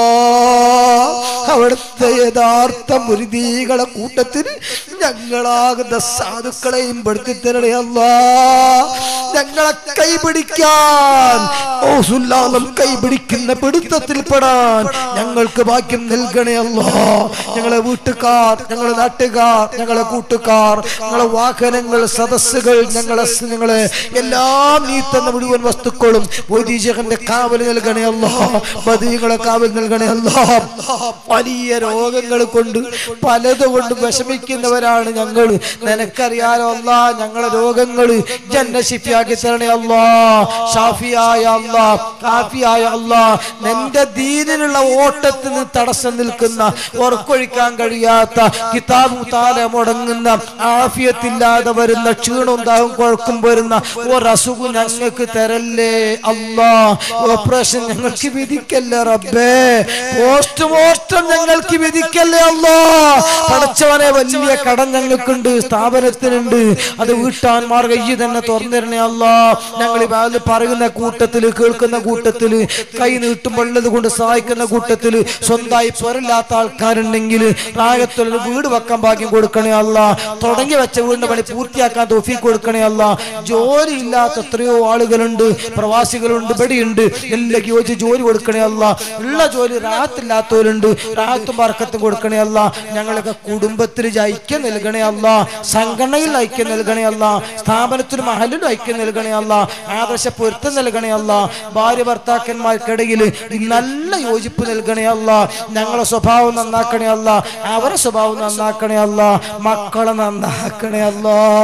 അവിടുത്തെ യഥാർത്ഥ മുരുതീകളെ കൂട്ടത്തിന് ഞങ്ങളാകുന്ന സാധുക്കളെയും പെടുത്തി തരണേ അല്ലാ ഞങ്ങളെ കൈപിടിക്കാൻ ഓ സുല്ലാലം കൈപിടിക്കുന്ന പിടുത്തത്തിൽ പെടാൻ ഞങ്ങൾക്ക് ഭാഗ്യം നൽകണേ അല്ലോ ഞങ്ങളെ വീട്ടുകാർ ഞങ്ങളെ നാട്ടുകാർ ഞങ്ങളെ കൂട്ടുകാർ ഞങ്ങളെ വാഹനങ്ങൾ സദസ്സുകൾ ഞങ്ങളെ ഞങ്ങളെ എല്ലാം നീ തന്ന മുഴുവൻ വസ്തുക്കളും വൈദീശകന്റെ കാവൽ നൽകണേ അല്ലോ ബദീകളെ കാവൽ നൽകണേ അല്ലോ വലിയ രോഗങ്ങൾ കൊണ്ട് പലതുകൊണ്ട് വിഷമിക്കുന്നവരാണ് ഞങ്ങൾ നിനക്കറിയാലോ അല്ല ഞങ്ങളെ രോഗങ്ങൾ ജന്നശിഫിയാക്കി തരണേ അല്ലാ ഷാഫിയായ അല്ലാ കാഫിയായ അല്ലാ നിന്റെ ദീനിലുള്ള ഓട്ടത്തിന് തടസ്സം നിൽക്കുന്ന ഉറക്കൊഴിക്കാൻ കഴിയാത്ത കിതാബ് താല മുടങ്ങുന്ന ആഫിയത്തില്ലാതെ വരുന്ന ക്ഷീണവും താവും കുഴക്കും വരുന്ന ഒരസുഖം ഞങ്ങൾക്ക് തരല്ലേ അല്ലാ ഓപ്പറേഷൻ ഞങ്ങൾക്ക് വിധിക്കല്ലേ റബ്ബേ പോസ്റ്റ്മോർട്ടം ഞങ്ങൾക്ക് വിധിക്കല്ലേ അല്ലാ പടച്ചവനെ വലിയ കടം ഞങ്ങൾക്കുണ്ട് സ്ഥാപനത്തിനുണ്ട് അത് വീട്ടാൻ മാർഗം ഈ തന്നെ തുറന്നിരണേ അല്ലാ ഞങ്ങൾ ഈ വാതിൽ പറയുന്ന കൂട്ടത്തില് കേൾക്കുന്ന കൂട്ടത്തില് കൈ നീട്ടുമ്പോഴത് കൊണ്ട് സഹായിക്കുന്ന കൂട്ടത്തില് സ്വന്തമായി സ്വരമില്ലാത്ത ആൾക്കാരുണ്ടെങ്കിൽ പ്രായത്തിലുള്ള വീട് വെക്കാൻ ഭാഗ്യം കൊടുക്കണേ അല്ല തുടങ്ങി വെച്ച വീടിന്റെ പണി പൂർത്തിയാക്കാൻ തോഫി കൊടുക്കണേ അല്ല ജോലി ഇല്ലാത്ത എത്രയോ ആളുകളുണ്ട് പ്രവാസികളുണ്ട് ഇവിടെയുണ്ട് എല്ലാം യോജിച്ച് ജോലി കൊടുക്കണേ അല്ല ഉള്ള ജോലി റാഹത്തില്ലാത്തവരുണ്ട് റാഹത്തും വർക്കത്തും കൊടുക്കണേ അല്ല ഞങ്ങളൊക്കെ കുടുംബത്തിൽ ഐക്യം നൽകണേ അല്ല സംഘടനയിൽ ഐക്യം നൽകണേ അല്ല സ്ഥാപനത്തിലും മഹലിലും ഐക്യം നൽകണേ അല്ല ആദർശ പൊരുത്തം നൽകണേ അല്ല ഭാര്യ ഭർത്താക്കന്മാർക്കിടയിൽ നല്ല യോജിപ്പ് നൽകണേ അല്ല ഞങ്ങളെ സ്വഭാവം നന്നാക്കണേ അല്ല അവരെ സ്വഭാവം നന്നാക്കണേ അല്ല മക്കളെ നന്നാക്കണേ അല്ല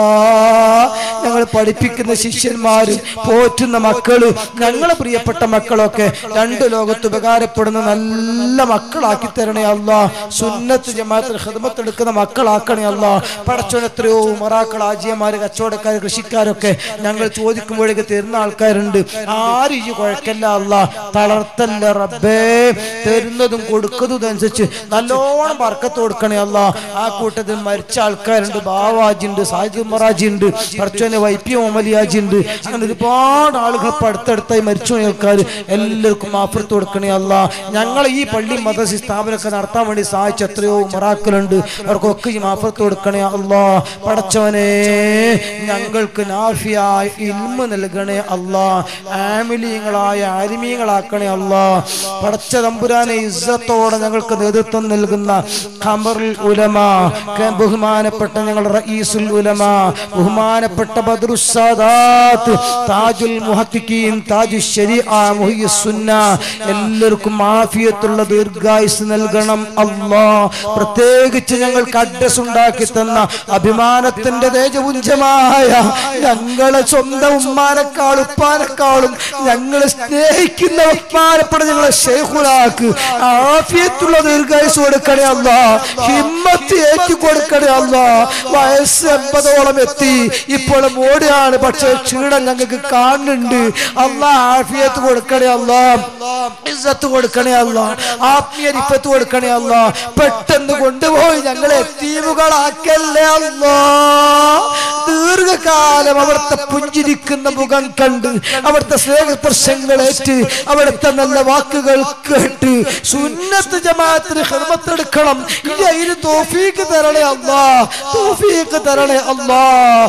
ഞങ്ങൾ പഠിപ്പിക്കുന്ന ശിഷ്യന്മാര് പോറ്റുന്ന മക്കള് ഞങ്ങളെ പ്രിയപ്പെട്ട മക്കളൊക്കെ രണ്ട് ലോകത്ത് ഉപകാരപ്പെടുന്ന നല്ല മക്കളാക്കി തരണേ അല്ല സുന്നത്ത് ജമാഅത്തിൽ ഹിദ്മത്ത് എടുക്കുന്ന മക്കളാക്കണേ അല്ല പടച്ചോൻ എത്രയോ മറാക്കൾ ആജിയമാര് കച്ചവടക്കാര് കൃഷിക്കാരൊക്കെ ഞങ്ങൾ ചോദിക്കുമ്പോഴേക്ക് തരുന്ന ആൾക്കാരുണ്ട് ആരും ഈ കുഴക്കല്ല അല്ല തളർത്തല്ല റബ്ബേ തരുന്നതും കൊടുക്കുന്നതും അനുസരിച്ച് നല്ലോണം വർക്കത്ത് കൊടുക്കണേ അല്ല ആ കൂട്ടത്തിൽ മരിച്ച ആൾക്കാരുണ്ട് ബാവാജി ഉണ്ട് സാജി മറാജി ഉണ്ട് പടച്ചോനെ വൈപ്പി ഓമലിയാജി ഉണ്ട് അങ്ങനെ ഒരുപാട് ആളുകൾ ഇപ്പൊ അടുത്തടുത്തായി മരിച്ചു പോയ ആൾക്കാർ എല്ലാവർക്കും മാഫർത്ത് കൊടുക്കണേ അല്ല ഞങ്ങൾ ഈ പള്ളി മദർസി സ്ഥാപനമൊക്കെ നടത്താൻ വേണ്ടി സഹായിച്ച എത്രയോ മറാക്കലുണ്ട് അവർക്കൊക്കെ ഈ മാഫർത്ത് കൊടുക്കണേ അല്ലാ പടച്ചവനെ ഞങ്ങൾക്ക് നാഫിയായ ഇൽമ നൽകണേ അല്ലാ ആമിലീങ്ങളായ ആരിമീങ്ങളാക്കണേ അല്ലാ പടച്ച തമ്പുരാനെ ഇസ്സത്തോടെ ഞങ്ങൾക്ക് നേതൃത്വം നൽകുന്ന ഖമറുൽ ഉലമ ക- ബഹുമാനപ്പെട്ട ഞങ്ങളുടെ റഈസുൽ ഉലമ ബഹുമാനപ്പെട്ട ബദ്രുസ്സാദാത്ത് താജുൽ മുഹത്തിക്കീൻ താജു ശരീഅ മുഹിയ്യസ് സുന്ന എല്ലാവർക്കും ആഫിയത്തുള്ള ദീർഘായുസ് നൽകണം അല്ലാ പ്രത്യേകിച്ച് ഞങ്ങൾക്ക് അഡ്രസ് ഉണ്ടാക്കി തന്ന അഭിമാനത്തിന്റെ തേജപുഞ്ചമായ ഞങ്ങളെ സ്വന്തം ഉമ്മാനേക്കാളും ഉപ്പാനേക്കാളും ഞങ്ങളെ സ്നേഹിക്കുന്ന ഉപ്പാനപ്പെട്ട ഞങ്ങളെ ഷെയ്ഖുലാക്ക് ആഫിയത്തുള്ള ദീർഘായുസ് കൊടുക്കണേ അല്ല ഹിമ്മത്ത് ഏറ്റു കൊടുക്കണേ അല്ല വയസ്സ് എൺപതോളം എത്തി ഇപ്പോൾ മോടിയാണ് പക്ഷെ ക്ഷീണം ഞങ്ങൾക്ക് കാണുന്നുണ്ട് അല്ല ആഫിയത്ത് കൊടുക്കണേ അല്ല ഇസ്സത്ത് കൊടുക്കണേ അല്ല ആത്മീയ റിഫത്ത് കൊടുക്കണേ അല്ല പെട്ടെന്ന് കൊണ്ടുപോയി ഞങ്ങളെ എത്തീവുകളാക്കല്ലേ അല്ല ദീർഘകാലം അവിടുത്തെ പുഞ്ചിരിക്കുന്ന മുഖം കണ്ട് അവിടുത്തെ സ്നേഹസ്പർശങ്ങളേറ്റ് അവിടുത്തെ നല്ല വാക്കുകൾ കേട്ട് സുന്നത്ത് ജമാഅത്തിന് ഹിർമത്തെടുക്കണം ഇനി അതിന് തോഫീക്ക് തരണേ അല്ലാ തോഫീക്ക് തരണേ അല്ലാ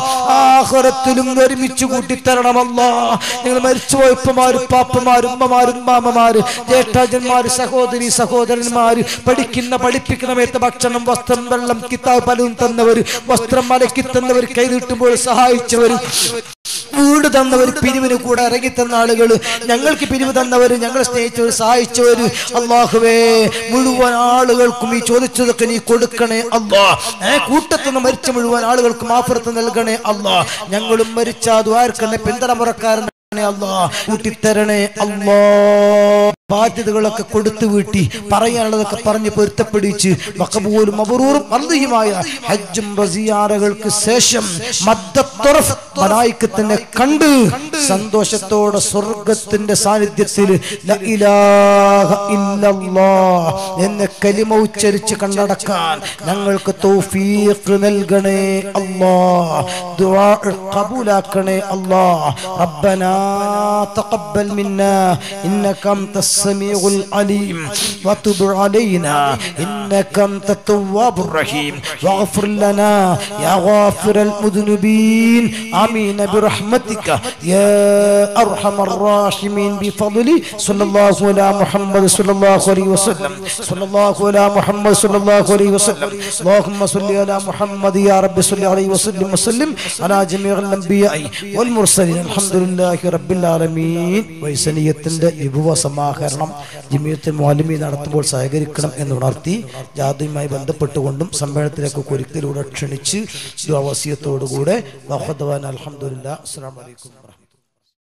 ആഹുറത്തിലും ഒരുമിച്ച് കൂട്ടിത്തരണം അല്ലാ നിങ്ങൾ മരിച്ചുപോയ ഉപ്പമാരും പാപ്പമാരും ഉമ്മമാരും മാമമാര് ജ്യേഷ്ഠാജന്മാര് സഹോദരി സഹോദരന്മാര് പഠിക്കുന്ന പഠിപ്പിക്കുന്ന മേത്ത ഭക്ഷണം വസ്ത്രം വെള്ളം കിതാബ് പലതും തന്നവര് വസ്ത്രം മലക്കി തന്നവർ കൈനീട്ടുമ്പോൾ സഹായിച്ചവര് വീട് തന്നവർ പിരിവിന് കൂടെ ഇറങ്ങി തന്ന ആളുകൾ ഞങ്ങൾക്ക് പിരിവ് തന്നവർ ഞങ്ങളെ സ്നേഹിച്ചവർ സഹായിച്ചവർ അള്ളാഹുവേ മുഴുവൻ ആളുകൾക്കും ഈ ചോദിച്ചതൊക്കെ നീ കൊടുക്കണേ അള്ളാ ഏ കൂട്ടത്തുനിന്ന് മരിച്ച മുഴുവൻ ആളുകൾക്കും ആഫറത്ത് നൽകണേ അള്ളാ ഞങ്ങളും മരിച്ച ദ്വാരക്കന്നെ പിന്തലമുറക്കാരൻ അല്ലാ കൂട്ടിത്തരണേ അല്ലാ ബാധ്യതകളൊക്കെ കൊടുത്തു വീട്ടി പറയാനുള്ളതൊക്കെ പറഞ്ഞ് പൊരുത്തപ്പെടിച്ച് മക്കബൂലും മബറൂറും മർദ്ദിയുമായ ഹജ്ജും റസിയാറകൾക്ക് ശേഷം മദ്ദത്തുറഫ് മലായിക്കത്തിനെ കണ്ട് സന്തോഷത്തോടെ സ്വർഗത്തിന്റെ സാന്നിധ്യത്തിൽ ല ഇലാഹ ഇല്ലല്ലാഹ് എന്ന കലിമ ഉച്ചരിച്ച് കണ്ണടക്കാൻ ഞങ്ങൾക്ക് തൗഫീഖ് നൽകണേ അല്ലാ ദുആ കബൂലാക്കണേ അല്ലാ റബ്ബനാ തഖബ്ബൽ മിന്നാ ഇന്നക അൻത السميع العليم وتب علينا إنك أنت التواب الرحيم واغفر لنا يا غافر المذنبين آمين برحمتك يا أرحم الراحمين بفضل صلى الله على محمد صلى الله عليه وسلم صلى الله على محمد صلى الله عليه وسلم اللهم صل على محمد يا رب صل عليه وسلم وسلم على جميع الأنبياء والمرسلين الحمد لله رب العالمين വൈസനീയത്തിന്റെ വിഭവ സമാഹരണം ജിമിയത്തിൽ മോലിമി നടത്തുമ്പോൾ സഹകരിക്കണം എന്ന് ഉണർത്തി ജാതിയുമായി ബന്ധപ്പെട്ടുകൊണ്ടും സമ്മേളനത്തിലേക്ക് ഒരിക്കലൂടെ ക്ഷണിച്ച് വസീയത്തോടുകൂടെ അലഹമുല്ല അസ്സാം വലൈക്കും